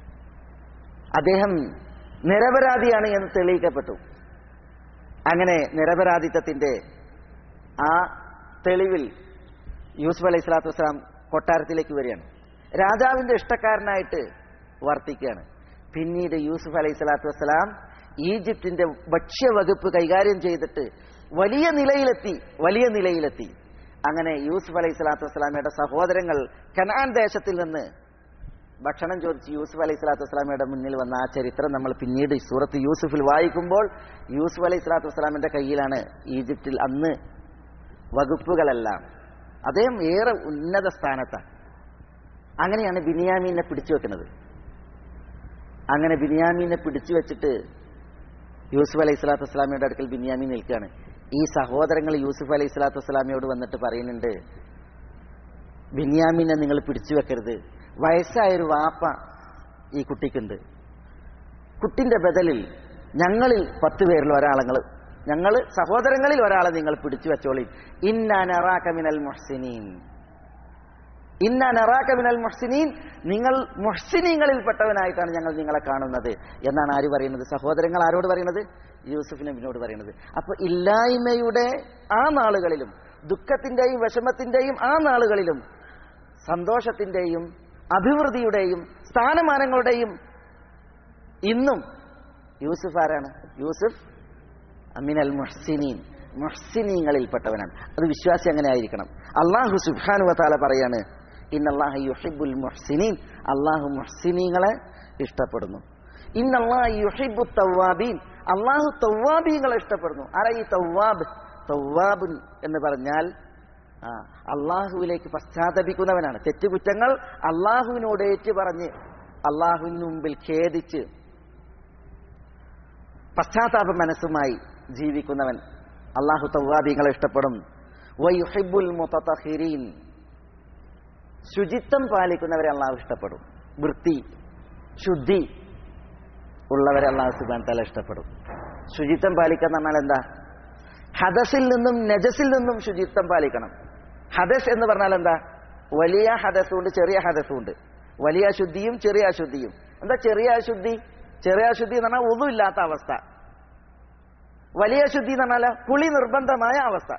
അദ്ദേഹം നിരപരാധിയാണ് എന്ന് തെളിയിക്കപ്പെട്ടു അങ്ങനെ നിരപരാധിത്വത്തിന്റെ ആ തെളിവിൽ യൂസുഫ് അലൈഹി സ്വലാത്തു വസ്സലാം കൊട്ടാരത്തിലേക്ക് വരികയാണ് രാജാവിന്റെ ഇഷ്ടക്കാരനായിട്ട് വർത്തിക്കുകയാണ് പിന്നീട് യൂസുഫ് അലൈഹി സ്വലാത്തു വസ്സലാം ഈജിപ്തിന്റെ ഭക്ഷ്യവകുപ്പ് കൈകാര്യം ചെയ്തിട്ട് വലിയ നിലയിലെത്തി വലിയ നിലയിലെത്തി അങ്ങനെ യൂസുഫ് അലൈഹി സ്വലാത്തു വസ്സലാമയുടെ സഹോദരങ്ങൾ കനാൻ ദേശത്തിൽ നിന്ന് ഭക്ഷണം ചോദിച്ച് യൂസുഫ് അലൈഹി സ്വലാത്തു വസ്സലാമയുടെ മുന്നിൽ വന്ന ആ ചരിത്രം നമ്മൾ പിന്നീട് ഈ സൂറത്ത് യൂസുഫിൽ വായിക്കുമ്പോൾ യൂസുഫ് അലൈഹി സ്വലാത്തു വസ്സലാമിന്റെ കയ്യിലാണ് ഈജിപ്തിൽ അന്ന് വകുപ്പുകളെല്ലാം അദ്ദേഹം ഏറെ ഉന്നത സ്ഥാനത്താണ് അങ്ങനെയാണ് ബിനിയാമീനെ പിടിച്ചു വെക്കുന്നത് അങ്ങനെ ബിനിയാമീനെ പിടിച്ചു വെച്ചിട്ട് യൂസുഫ് അലൈഹി സ്വലാത്തു വസ്സലാമിയുടെ അടുക്കൽ ബിനിയാമീൻ നിൽക്കുകയാണ് ഈ സഹോദരങ്ങൾ യൂസുഫ് അലൈഹി സ്വലാത്തു വസ്സലാമിയോട് വന്നിട്ട് പറയുന്നുണ്ട് ബിന്യാമിനെ നിങ്ങൾ പിടിച്ചു വെക്കരുത് വയസ്സായൊരു വാപ്പ ഈ കുട്ടിക്കുണ്ട് കുട്ടിന്റെ ബദലിൽ ഞങ്ങളിൽ പത്ത് പേരിൽ ഒരാളങ്ങൾ ഞങ്ങൾ സഹോദരങ്ങളിൽ ഒരാളെ നിങ്ങൾ പിടിച്ചു വെച്ചോളി ഇന്നാനറാക്ക മിനൽ മുഹ്സിനീൻ ഇന്ന നറാക്ക മിനൽ മുഹ്സിനീൻ നിങ്ങൾ മുഹ്സിനീങ്ങളിൽപ്പെട്ടവനായിട്ടാണ് ഞങ്ങൾ നിങ്ങളെ കാണുന്നത് എന്നാണ് ആര് പറയുന്നത് സഹോദരങ്ങൾ ആരോട് പറയുന്നത് യൂസുഫ് നബിനോട് പറയുന്നത് അപ്പൊ ഇല്ലായ്മയുടെ ആ നാളുകളിലും ദുഃഖത്തിന്റെയും വിഷമത്തിന്റെയും ആ നാളുകളിലും സന്തോഷത്തിന്റെയും അഭിവൃദ്ധിയുടെയും സ്ഥാനമാനങ്ങളുടെയും ഇന്നും യൂസുഫ് ആരാണ് യൂസുഫ് അമിനൽ മുഹ്സിനീൻ മുഹ്സിനീങ്ങളിൽപ്പെട്ടവനാണ് അത് വിശ്വാസി അങ്ങനെ ആയിരിക്കണം അള്ളാഹു സുബ്ഹാനു വതാല പറയാണ് ഇന്നല്ലാഹു യുഹിബുൽ മുഹ്സിനീൻ അള്ളാഹു മുഹ്സിനീങ്ങളെ ഇഷ്ടപ്പെടുന്നു ഇന്നല്ലാഹു യുഹിബു തവ്വാബീൻ അള്ളാഹു തവ്വാബീങ്ങളെ ഇഷ്ടപ്പെടുന്നു ആരാ ഈ തവ്വാബ് തവ്വാബുൻ എന്ന് പറഞ്ഞാൽ ആ അള്ളാഹുവിലേക്ക് പശ്ചാത്തപിക്കുന്നവനാണ് തെറ്റുകുറ്റങ്ങൾ അള്ളാഹുവിനോട് ഏറ്റു പറഞ്ഞ് അള്ളാഹുവിന് മുമ്പിൽ ഖേദിച്ച് പശ്ചാത്താപ മനസ്സുമായി ജീവിക്കുന്നവൻ അള്ളാഹു തവ്വാബിങ്ങളെ ഇഷ്ടപ്പെടും വയുഹിബുൽ മുത്തഹിരീൻ ശുചിത്വം പാലിക്കുന്നവരെ അള്ളാഹു ഇഷ്ടപ്പെടും വൃത്തി ശുദ്ധി ഉള്ളവരെ അള്ളാഹു സുബാൻ തല ഇഷ്ടപ്പെടും ശുചിത്വം പാലിക്കുക എന്ന് പറഞ്ഞാൽ എന്താ ഹദസിൽ നിന്നും നജസിൽ നിന്നും ശുചിത്വം പാലിക്കണം ഹദസ് എന്ന് പറഞ്ഞാൽ എന്താ വലിയ ഹദസും ഉണ്ട് ചെറിയ ഹദസും ഉണ്ട് വലിയ അശുദ്ധിയും ചെറിയ അശുദ്ധിയും എന്താ ചെറിയ അശുദ്ധി ചെറിയ അശുദ്ധി എന്ന് പറഞ്ഞാൽ ഒന്നും ഇല്ലാത്ത അവസ്ഥ വലിയ ശുദ്ധി എന്ന് പറഞ്ഞാൽ കുളി നിർബന്ധമായ അവസ്ഥ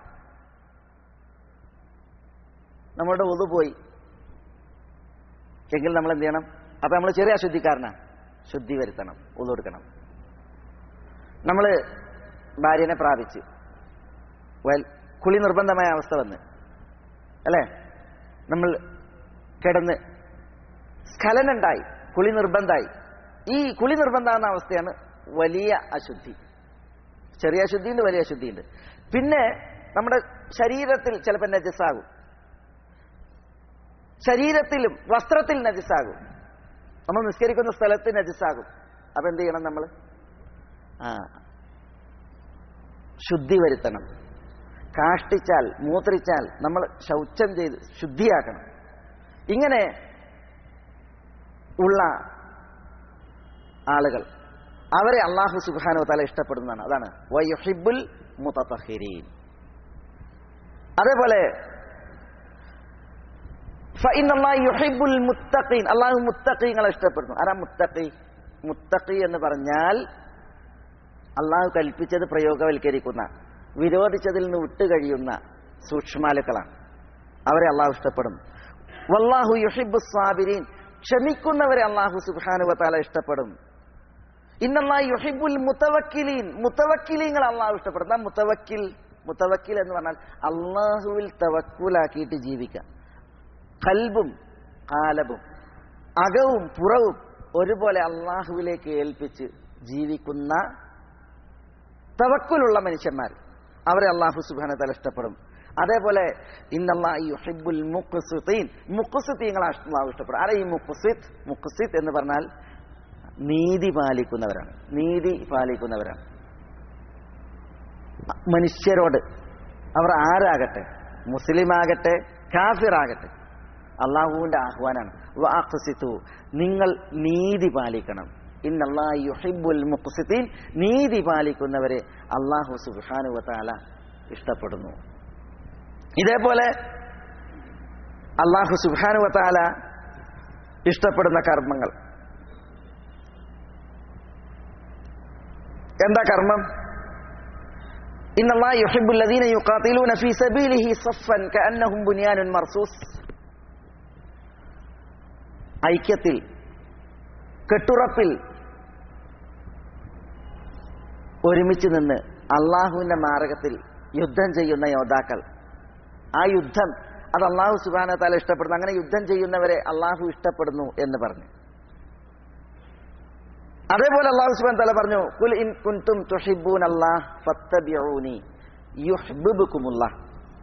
നമ്മുടെ ഒതു പോയി എങ്കിൽ നമ്മൾ എന്ത് ചെയ്യണം അപ്പൊ നമ്മൾ ചെറിയ അശുദ്ധിക്കാരനാ ശുദ്ധി വരുത്തണം ഒതു കൊടുക്കണം നമ്മൾ ഭാര്യനെ പ്രാപിച്ച് വെൽ കുളി നിർബന്ധമായ അവസ്ഥ വന്ന് അല്ലേ നമ്മൾ കിടന്ന് സ്ഖലനുണ്ടായി കുളി നിർബന്ധമായി ഈ കുളി നിർബന്ധമാകുന്ന അവസ്ഥയാണ് വലിയ അശുദ്ധി ചെറിയ അശുദ്ധിയുണ്ട് വലിയ അശുദ്ധിയുണ്ട് പിന്നെ നമ്മുടെ ശരീരത്തിൽ ചിലപ്പോൾ നജസ്സാകും ശരീരത്തിലും വസ്ത്രത്തിൽ നജസ്സാകും നമ്മൾ നിസ്കരിക്കുന്ന സ്ഥലത്ത് നജസ്സാകും അപ്പൊ എന്ത് ചെയ്യണം നമ്മൾ ആ ശുദ്ധി വരുത്തണം കാഷ്ടിച്ചാൽ മൂത്രിച്ചാൽ നമ്മൾ ശൗചം ചെയ്ത് ശുദ്ധിയാക്കണം ഇങ്ങനെ ഉള്ള ആളുകൾ അവരെ അള്ളാഹു സുബാനോ തല ഇഷ്ടപ്പെടുന്നതാണ് അതാണ് വയുഹിബുൽ മുത്തഹിരീൻ അതേപോലെ യുഹിബുൽ മുത്തഖീൻ അള്ളാഹു മുത്തഖീങ്ങളെ ഇഷ്ടപ്പെടുന്നു ആരാ മുത്തഖി മുത്തഖി എന്ന് പറഞ്ഞാൽ അള്ളാഹു കൽപ്പിച്ചത് പ്രയോഗവൽക്കരിക്കുന്ന വിരോധിച്ചതിൽ നിന്ന് വിട്ടുകഴിയുന്ന സൂക്ഷ്മാലുക്കളാണ് അവരെ അള്ളാഹു ഇഷ്ടപ്പെടും വല്ലാഹു യുഹിബു സ്വാബിരീൻ ക്ഷമിക്കുന്നവരെ അള്ളാഹു സുബാനുവത്താല ഇഷ്ടപ്പെടും ഇന്നല്ലാ യുഹിബുൽ മുത്തവക്കിലീൻ മുത്തവക്കിലീങ്ങൾ അള്ളാഹു ഇഷ്ടപ്പെടും നാം മുത്തവക്കിൽ മുത്തവക്കിൽ എന്ന് പറഞ്ഞാൽ അള്ളാഹുവിൽ തവക്കുലാക്കിയിട്ട് ജീവിക്കാം കൽബും കാലബും അകവും പുറവും ഒരുപോലെ അള്ളാഹുവിലേക്ക് ഏൽപ്പിച്ച് ജീവിക്കുന്ന തവക്കുലുള്ള മനുഷ്യന്മാർ അവരെ അള്ളാഹു സുബാന തല ഇഷ്ടപ്പെടും അതേപോലെ ഇന്നല്ലാഹിബുൽ മുഖസുത്തീൻ മുഖസുത്തീങ്ങളെ അള്ളാഹു ഇഷ്ടപ്പെടും ആരാ ഈ മുഖസിത്ത് മുഖസിത്ത് എന്ന് പറഞ്ഞാൽ നീതി പാലിക്കുന്നവരാണ് നീതി പാലിക്കുന്നവരാണ് മനുഷ്യരോട് അവർ ആരാകട്ടെ മുസ്ലിം ആകട്ടെ കാഫിർ ആകട്ടെ അള്ളാഹുവിന്റെ ആഹ്വാനാണ് വാഖസിത്തു നിങ്ങൾ നീതി പാലിക്കണം ഇന്നല്ലാഹിബുൽ മുഖസിത്തീൻ നീതി പാലിക്കുന്നവരെ അള്ളാഹു സുബാനുവത്താല ഇഷ്ടപ്പെടുന്നു ഇതേപോലെ അള്ളാഹു സുബാനുവത്താല ഇഷ്ടപ്പെടുന്ന കർമ്മങ്ങൾ എന്താ കർമ്മം ഇന്നല്ലാഹു യുഹിബ്ബുൽ ലദീന യുഖാതിലൂന ഫീ സബീലിഹി സഫൻ കഅന്നഹും ബുനിയാനുൻ മർസൂസ് ഐക്യത്തിൽ കെട്ടുറപ്പിൽ ഒരുമിച്ച് നിന്ന് അള്ളാഹുവിന്റെ മാർഗത്തിൽ യുദ്ധം ചെയ്യുന്ന യോദ്ധാക്കൾ ആ യുദ്ധം അത് അള്ളാഹു സുബാന താല ഇഷ്ടപ്പെടുന്നു അങ്ങനെ യുദ്ധം ചെയ്യുന്നവരെ അള്ളാഹു ഇഷ്ടപ്പെടുന്നു എന്ന് പറഞ്ഞു അതേപോലെ അള്ളാഹു സുബാൻ തല പറഞ്ഞു കുൽ ഇൻ കുൻതും തുഹിബൂൻ അല്ലാഹ് ഫത്തബിഊനി യുഹ്ബിബുക്കുമുല്ലാഹ്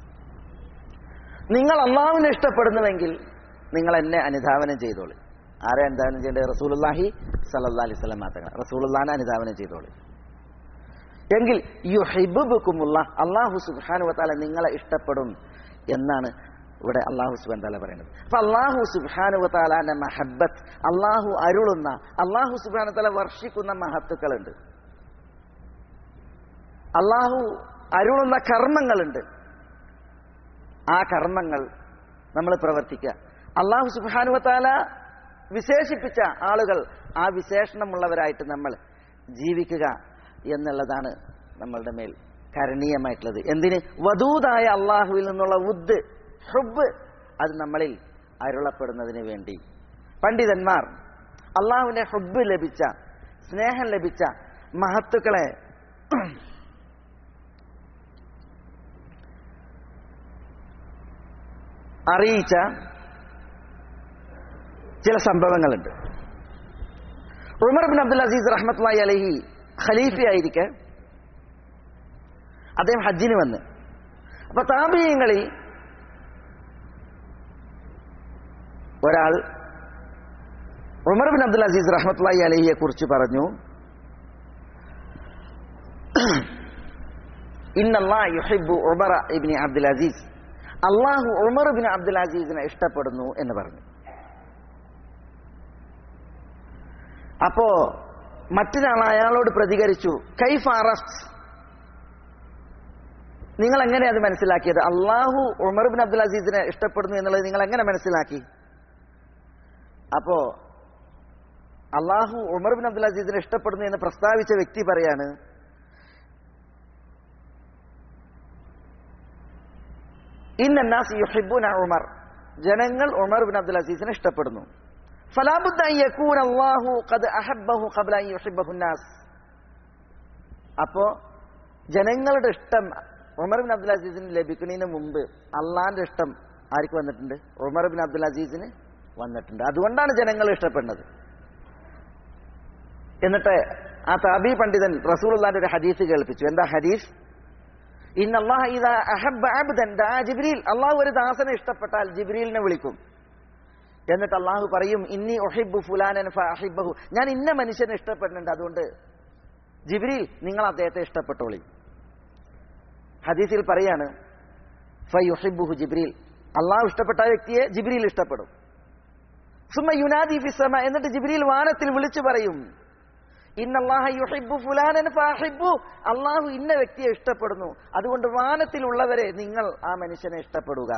നിങ്ങൾ അള്ളാഹുവിനെ ഇഷ്ടപ്പെടുന്നുവെങ്കിൽ നിങ്ങൾ എന്നെ അനുധാവനം ചെയ്തോളി ആരെ അനുധാവനം ചെയ്യേണ്ടത് റസൂലുല്ലാഹി സല്ലല്ലാഹി അലൈഹി വസല്ലം മാത്രങ്ങൾ റസൂലുള്ളാഹിനെ അനുധാവനം ചെയ്തോളി എങ്കിൽ യുഹിബുക്കുമുള്ള അള്ളാഹു സുബ്ഹാനു വതാല നിങ്ങളെ ഇഷ്ടപ്പെടും എന്നാണ് ഇവിടെ അള്ളാഹു സുബാൻ താല പറയുന്നത് അപ്പൊ അള്ളാഹു സുബാനു താലാന്റെ മഹബത്ത് അള്ളാഹു അരുളുന്ന അള്ളാഹു സുബാന താല വർഷിക്കുന്ന മഹത്തുക്കളുണ്ട് അള്ളാഹു അരുളുന്ന കർമ്മങ്ങളുണ്ട് ആ കർമ്മങ്ങൾ നമ്മൾ പ്രവർത്തിക്കുക അള്ളാഹു സുബാനുവത്താല വിശേഷിപ്പിച്ച ആളുകൾ ആ വിശേഷണമുള്ളവരായിട്ട് നമ്മൾ ജീവിക്കുക എന്നുള്ളതാണ് നമ്മളുടെ മേൽ കരണീയമായിട്ടുള്ളത് എന്തിന് വധൂതായ അള്ളാഹുവിൽ നിന്നുള്ള ഉദ് ഹുബ് അത് നമ്മളിൽ അരുളപ്പെടുന്നതിന് വേണ്ടി പണ്ഡിതന്മാർ അള്ളാഹുവിന്റെ ഹുബ് ലഭിച്ച സ്നേഹം ലഭിച്ച മഹത്തുക്കളെ അറിയിച്ച ചില സംഭവങ്ങളുണ്ട് ഉമർ ബിൻ അബ്ദുൽ അസീസ് റഹ്മത്ലായി അലഹി ഖലീഫയായിരിക്കെ അദ്ദേഹം ഹജ്ജിന് വന്ന് അപ്പൊ താപീയങ്ങളിൽ ഒരാൾ ഉമർ ബിൻ അബ്ദുൽ അസീസ് റഹ്മത്ലായി അലഹിയെ കുറിച്ച് പറഞ്ഞു ഇന്നല്ലാ യുഹിബു ഉമർ ഇബ്നി അബ്ദുൽ അസീസ് അള്ളാഹു ഉമർ ബിൻ അബ്ദുൽ അസീസിനെ ഇഷ്ടപ്പെടുന്നു എന്ന് പറഞ്ഞു അപ്പോ മറ്റൊരാൾ അയാളോട് പ്രതികരിച്ചു കൈഫ് അറസ്റ്റ് നിങ്ങൾ എങ്ങനെ അത് മനസ്സിലാക്കിയത് അള്ളാഹു ഉമർ ബിൻ അബ്ദുൽ അസീസിനെ ഇഷ്ടപ്പെടുന്നു എന്നുള്ളത് നിങ്ങൾ എങ്ങനെ മനസ്സിലാക്കി അപ്പോ അള്ളാഹു ഉമർ ബിൻ അബ്ദുൽ അസീസിനെ ഇഷ്ടപ്പെടുന്നു എന്ന് പ്രസ്താവിച്ച വ്യക്തി പറയാണ് ഇന്നാസ് യുഹിബുന ഉമർ ജനങ്ങൾ ഉമർ ബിൻ അബ്ദുൽ അസീസിനെ ഇഷ്ടപ്പെടുന്നു ഫലാബുദ്ദ യകൂൻ അല്ലാഹു ഖദ് അഹബ്ബഹു ഖബ്ല അൻ യുഹിബ്ബഹു الناس അപ്പോ ജനങ്ങളുടെ ഇഷ്ടം ഉമർ ബിൻ അബ്ദുൽ അസീസിന് ലഭിക്കുന്നതിന് മുമ്പ് അള്ളാന്റെ ഇഷ്ടം ആർക്ക് വന്നിട്ടുണ്ട് ഉമർ ബിൻ അബ്ദുൽ അസീസിന് വന്നിട്ടുണ്ട് അതുകൊണ്ടാണ് ജനങ്ങൾ ഇഷ്ടപ്പെടുന്നത് എന്നിട്ട് ആ താബി പണ്ഡിതൻ റസൂലുള്ളാന്റെ ഒരു ഹദീസ് കേൾപ്പിച്ചു എന്താ ഹദീസ് ജിബ്രീൽ അള്ളാഹു ഒരു ദാസനെ ഇഷ്ടപ്പെട്ടാൽ ജിബ്രീലിനെ വിളിക്കും എന്നിട്ട് അള്ളാഹു പറയും ഇന്നി ഒഹിബു ഫുലാനൻ അഹിബഹു ഞാൻ ഇന്ന മനുഷ്യനെ ഇഷ്ടപ്പെടുന്നുണ്ട് അതുകൊണ്ട് ജിബ്രീൽ നിങ്ങൾ അദ്ദേഹത്തെ ഇഷ്ടപ്പെട്ടോളി ഹദീസിൽ പറയാണ് ഫയുഹിബുഹു ജിബ്രീൽ അള്ളാഹു ഇഷ്ടപ്പെട്ട വ്യക്തിയെ ജിബ്രീൽ ഇഷ്ടപ്പെടും സുമ യുനാദി ഫിസമ എന്നിട്ട് ജിബ്രീൽ വാനത്തിൽ വിളിച്ചു പറയും അള്ളാഹു ഇന്ന വ്യക്തിയെ ഇഷ്ടപ്പെടുന്നു അതുകൊണ്ട് വാനത്തിലുള്ളവരെ നിങ്ങൾ ആ മനുഷ്യനെ ഇഷ്ടപ്പെടുക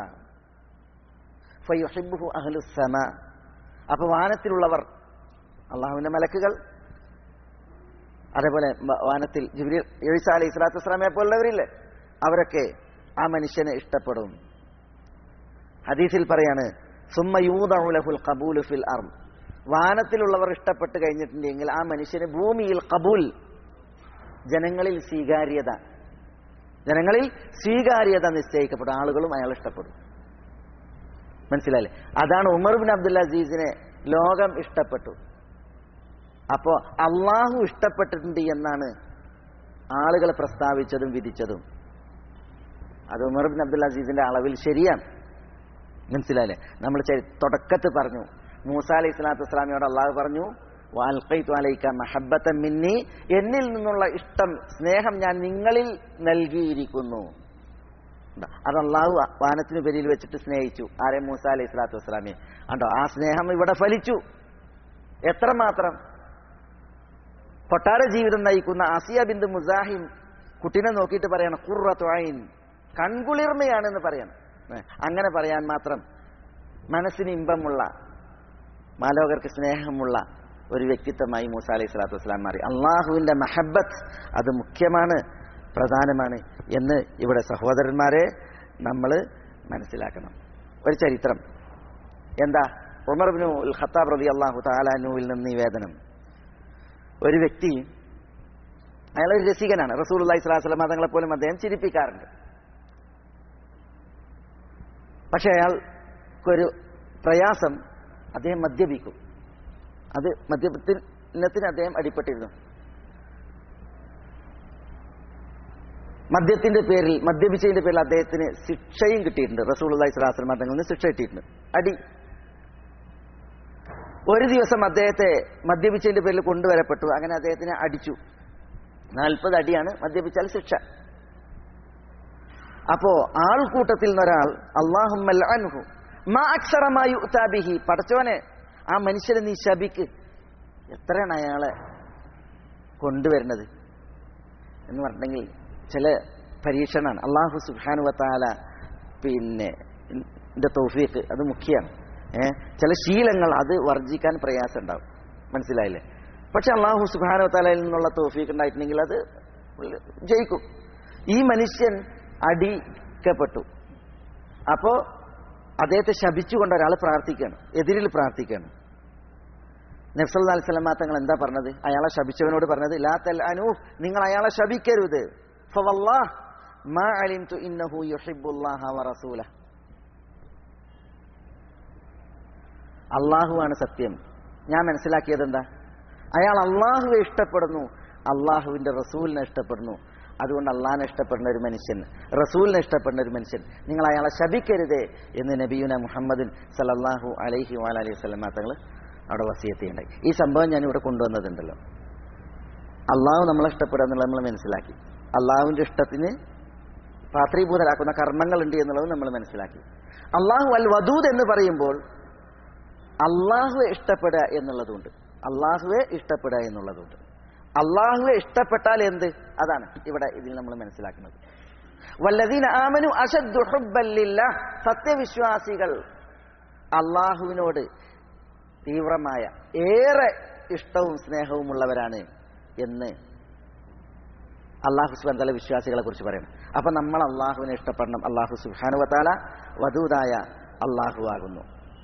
അപ്പൊ വാനത്തിലുള്ളവർ അള്ളാഹുവിന്റെ മലക്കുകൾ അതേപോലെ വാനത്തിൽ ജിബ്രീൽ എഴുസ അലൈഹി സ്വലാത്തു വസ്സലാമെ പോലുള്ളവരില്ലേ അവരൊക്കെ ആ മനുഷ്യനെ ഇഷ്ടപ്പെടും ഹദീസിൽ പറയാണ് സുമ്മയൂദുൽ ഖബൂലു ഫിൽ അർം വാനത്തിലുള്ളവർ ഇഷ്ടപ്പെട്ട് കഴിഞ്ഞിട്ടുണ്ടെങ്കിൽ ആ മനുഷ്യന് ഭൂമിയിൽ കബൂൽ ജനങ്ങളിൽ സ്വീകാര്യത ജനങ്ങളിൽ സ്വീകാര്യത നിശ്ചയിക്കപ്പെടും ആളുകളും അയാൾ ഇഷ്ടപ്പെടും മനസ്സിലായില്ലേ അതാണ് ഉമർ ബിൻ അബ്ദുൽ അസീസിനെ ലോകം ഇഷ്ടപ്പെട്ടു അപ്പോ അള്ളാഹു ഇഷ്ടപ്പെട്ടിട്ടുണ്ട് എന്നാണ് ആളുകൾ പ്രസ്താവിച്ചതും വിധിച്ചതും അത് ഉമർ ബിൻ അബ്ദുൽ അസീസിന്റെ അളവിൽ ശരിയാണ് മനസ്സിലായില്ലേ നമ്മൾ തുടക്കത്ത് പറഞ്ഞു മൂസ അലൈഹി സ്വലാത്തു വസ്സലാമിയോട് അള്ളാഹു പറഞ്ഞു വാൽക്കൈത്തു അലൈക്ക മഹബത്തൻ മിന്നി എന്നിൽ നിന്നുള്ള ഇഷ്ടം സ്നേഹം ഞാൻ നിങ്ങളിൽ നൽകിയിരിക്കുന്നു അത് അള്ളാഹു വാനത്തിനുപരിയിൽ വെച്ചിട്ട് സ്നേഹിച്ചു ആരെ മൂസ അലൈഹി സ്വലാത്തു വസ്സലാമിയെ കണ്ടോ ആ സ്നേഹം ഇവിടെ ഫലിച്ചു എത്രമാത്രം കൊട്ടാര ജീവിതം നയിക്കുന്ന ആസിയ ബിന്ദു മുസാഹിം കുട്ടിനെ നോക്കിയിട്ട് പറയണം കുർറത്വായിൻ കൺകുളിർമയാണെന്ന് പറയണം അങ്ങനെ പറയാൻ മാത്രം മനസ്സിന് ഇമ്പമുള്ള മാലോകർക്ക് സ്നേഹമുള്ള ഒരു വ്യക്തിത്വമായി മൂസ അലൈഹി സ്വലാത്തു വസ്സലാം മാറി അള്ളാഹുവിന്റെ മഹബത്ത് അത് മുഖ്യമാണ് പ്രധാനമാണ് എന്ന് ഇവിടെ സഹോദരന്മാരെ നമ്മൾ മനസ്സിലാക്കണം ഒരു ചരിത്രം എന്താ ഉമർബിനു ഉൽ ഖത്താബ് റതി അള്ളാഹു താലാനുവിൽ നിന്ന് നിവേദനം ഒരു വ്യക്തി അയാൾ ഒരു രസികനാണ് റസൂൽ അള്ളഹി സ്വലാസ്ലം തങ്ങളെ പോലും അദ്ദേഹം ചിരിപ്പിക്കാറുണ്ട് പക്ഷെ അയാൾക്കൊരു പ്രയാസം അദ്ദേഹം മദ്യപിക്കും അത് മദ്യപത്തിന് അദ്ദേഹം അടിപ്പെട്ടിരുന്നു മദ്യത്തിന്റെ പേരിൽ മദ്യപിച്ചതിന്റെ പേരിൽ അദ്ദേഹത്തിന് ശിക്ഷയും കിട്ടിയിട്ടുണ്ട് റസൂൽ അള്ളഹി സ്വലാസ്ലം തങ്ങളിൽ നിന്ന് ശിക്ഷ കിട്ടിയിട്ടുണ്ട് അടി ഒരു ദിവസം അദ്ദേഹത്തെ മദ്യപിച്ചതിന്റെ പേരിൽ കൊണ്ടുവരപ്പെട്ടു അങ്ങനെ അദ്ദേഹത്തിനെ അടിച്ചു നാൽപ്പത് അടിയാണ് മദ്യപിച്ചാൽ ശിക്ഷ അപ്പോ ആൾക്കൂട്ടത്തിൽ നിന്നൊരാൾ അള്ളാഹുഹു മാ അക്ഷരമായി ഉത്താബിഹി പടച്ചോനെ ആ മനുഷ്യനെ നീ ശപിക്ക് എത്രയാണ് അയാളെ കൊണ്ടുവരുന്നത് എന്ന് പറഞ്ഞിട്ടുണ്ടെങ്കിൽ ചില പരീക്ഷണമാണ് അള്ളാഹു സുഹാനുവത്താല പിന്നെ തൗഫീഖ് അത് മുഖ്യമാണ് ഏഹ് ചില ശീലങ്ങൾ അത് വർജിക്കാൻ പ്രയാസം ഉണ്ടാവും മനസ്സിലായില്ലേ പക്ഷെ അള്ളാഹു സുബാനവത്താലയിൽ നിന്നുള്ള തോഫീക്ക് ഉണ്ടായിട്ടുണ്ടെങ്കിൽ അത് ജയിക്കും ഈ മനുഷ്യൻ അടിക്കപ്പെട്ടു അപ്പോ അദ്ദേഹത്തെ ശപിച്ചുകൊണ്ട് ഒരാൾ പ്രാർത്ഥിക്കുകയാണ് എതിരിൽ പ്രാർത്ഥിക്കുകയാണ് നബ്സല്ലാ അലിസ്ലാം തങ്ങൾ എന്താ പറഞ്ഞത് അയാളെ ശപിച്ചവനോട് പറഞ്ഞത് ലാ തൽ അനു നിങ്ങൾ അയാളെ ശപിക്കരുത് ഫവല്ലാഹ് മാ അലിംതു ഇന്നഹു യുഹിബ്ബുല്ലാഹ വറസൂല അള്ളാഹുവാണ് സത്യം ഞാൻ മനസ്സിലാക്കിയത് എന്താ അയാൾ അള്ളാഹുവെ ഇഷ്ടപ്പെടുന്നു അള്ളാഹുവിന്റെ റസൂലിനെ ഇഷ്ടപ്പെടുന്നു അതുകൊണ്ട് അള്ളാഹിനെ ഇഷ്ടപ്പെടുന്ന ഒരു മനുഷ്യൻ റസൂലിനെ ഇഷ്ടപ്പെടുന്ന ഒരു മനുഷ്യൻ നിങ്ങൾ അയാളെ ശപിക്കരുതേ എന്ന് നബിയുന മുഹമ്മദിൻ സലല്ലാഹു അലൈഹി വാലി വസ്ലമ തങ്ങൾ അവിടെ വസിയത്തിയുണ്ടായി ഈ സംഭവം ഞാൻ ഇവിടെ കൊണ്ടുവന്നതുണ്ടല്ലോ അള്ളാഹു നമ്മളെ ഇഷ്ടപ്പെടുക എന്നുള്ളത് നമ്മൾ മനസ്സിലാക്കി അള്ളാഹുവിന്റെ ഇഷ്ടത്തിന് പാത്രീഭൂതരാക്കുന്ന കർമ്മങ്ങളുണ്ട് എന്നുള്ളത് നമ്മൾ മനസ്സിലാക്കി അള്ളാഹു അൽ വദൂദ് എന്ന് പറയുമ്പോൾ അള്ളാഹുവെ ഇഷ്ടപ്പെടുക എന്നുള്ളതുണ്ട് അള്ളാഹുവെ ഇഷ്ടപ്പെടുക എന്നുള്ളതുണ്ട് അള്ളാഹുവെ ഇഷ്ടപ്പെട്ടാൽ എന്ത് അതാണ് ഇവിടെ ഇതിൽ നമ്മൾ മനസ്സിലാക്കുന്നത് വല്ലദീന ആമനു അശദ്ദു ഹുബ്ബല്ലില്ല സത്യവിശ്വാസികൾ അള്ളാഹുവിനോട് തീവ്രമായ ഏറെ ഇഷ്ടവും സ്നേഹവുമുള്ളവരാണ് എന്ന് അള്ളാഹു സുബാൻ തല വിശ്വാസികളെ കുറിച്ച് പറയണം അപ്പൊ നമ്മൾ അള്ളാഹുവിനെ ഇഷ്ടപ്പെടണം അള്ളാഹു സുഹാനുവത്താല വധൂതായ അള്ളാഹു ആകുന്നു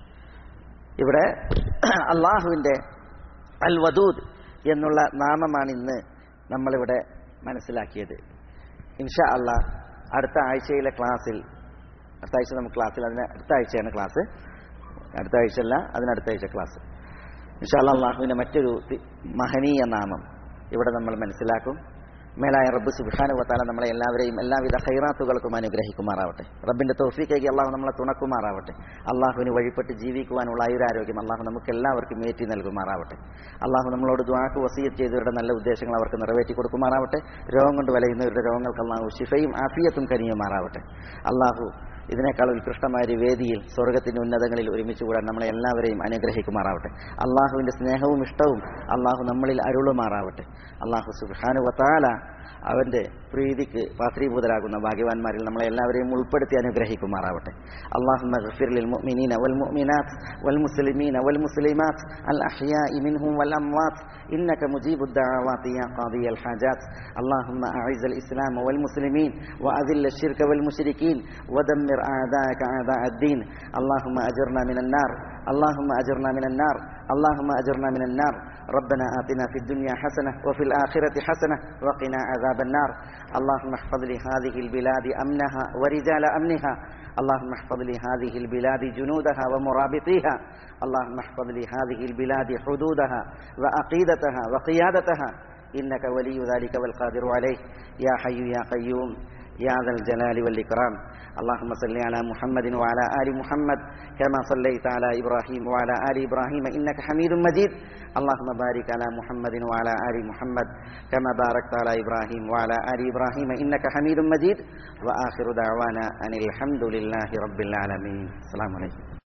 ഇവിടെ അള്ളാഹുവിന്റെ അൽ വദൂദ് എന്നുള്ള നാമമാണ് ഇന്ന് നമ്മളിവിടെ മനസ്സിലാക്കിയത് ഇൻഷാ അള്ളാ അടുത്ത ആഴ്ചയിലെ ക്ലാസ്സിൽ അടുത്ത ആഴ്ച നമുക്ക് ക്ലാസ്സിൽ അതിന് അടുത്ത ആഴ്ചയാണ് ക്ലാസ് അടുത്ത ആഴ്ചയല്ല അതിനടുത്ത ആഴ്ച ക്ലാസ് ഇൻഷാ അള്ളാ അള്ളാഹുവിന്റെ മറ്റൊരു മഹനീയ നാമം ഇവിടെ നമ്മൾ മനസ്സിലാക്കും മേലായ റബ്ബ് സുബാനുവത്താല നമ്മളെ എല്ലാവരെയും എല്ലാവിധ ഹൈറാത്തുകൾക്കും അനുഗ്രഹിക്കുമാറാവട്ടെ റബ്ബിന്റെ തോഫിക്കേക്ക് അള്ളാഹു നമ്മളെ തുണക്കുമാറാവട്ടെ അള്ളാഹുവിന് വഴിപ്പെട്ട് ജീവിക്കുവാനുള്ള ആയുരാരോഗ്യം അള്ളാഹു നമുക്ക് എല്ലാവർക്കും ഏറ്റി നൽകുമാറാവട്ടെ അള്ളാഹു നമ്മളോട് ദ്വാക്ക് വസീയത്ത് ചെയ്തവരുടെ നല്ല ഉദ്ദേശങ്ങൾ അവർക്ക് നിറവേറ്റി കൊടുക്കുമാറാവട്ടെ രോഗം കൊണ്ട് വലയുന്നവരുടെ രോഗങ്ങൾക്ക് അള്ളാഹു ശിഫയും ആഫിയത്തും കനിയുമാറാവട്ടെ അള്ളാഹു ഇതിനേക്കാൾ ഉത്കൃഷ്ടമായ ഒരു വേദിയിൽ സ്വർഗത്തിന്റെ ഉന്നതങ്ങളിൽ ഒരുമിച്ച് കൂടാൻ നമ്മളെ എല്ലാവരെയും അനുഗ്രഹിക്കുമാറാവട്ടെ അള്ളാഹുവിന്റെ സ്നേഹവും ഇഷ്ടവും അള്ളാഹു നമ്മളിൽ അരുളുമാറാവട്ടെ അള്ളാഹു സുബാനു വത്താല അവന്റെ പ്രീതിക്ക് പാത്രീഭൂതരാകുന്ന ഭാഗ്യവാന്മാരിൽ നമ്മളെ എല്ലാവരെയും ഉൾപ്പെടുത്തി അനുഗ്രഹിക്കുമാറാവട്ടെ അള്ളാഹു للمؤمنين والمؤمنات والمسلمين والمسلمات الأحياء منهم والأموات إنك مجيب الدعوات يا قاضي الحاجات اللهم أعز الإسلام والمسلمين وأذل الشرك والمشركين ودمر أعداءك أعداء الدين اللهم أجرنا من النار اللهم أجرنا من النار اللهم أجرنا من النار ربنا آتنا في الدنيا حسنة وفي الآخرة حسنة وقنا عذاب النار اللهم احفظ لهذه البلاد أمنها ورجال أمنها اللهم احفظ لهذه البلاد جنودها ومرابطيها اللهم احفظ لهذه البلاد حدودها وعقيدتها وقيادتها إنك ولي ذلك والقادر عليه يا حي يا قيوم يا ذا الجلال والإكرام اللهم صل على محمد وعلى آل محمد كما صليت على إبراهيم وعلى آل إبراهيم إنك حميد مجيد اللهم بارك على محمد وعلى آل محمد كما باركت على إبراهيم وعلى آل إبراهيم إنك حميد مجيد وآخر دعوانا أن الحمد لله رب العالمين السلام عليكم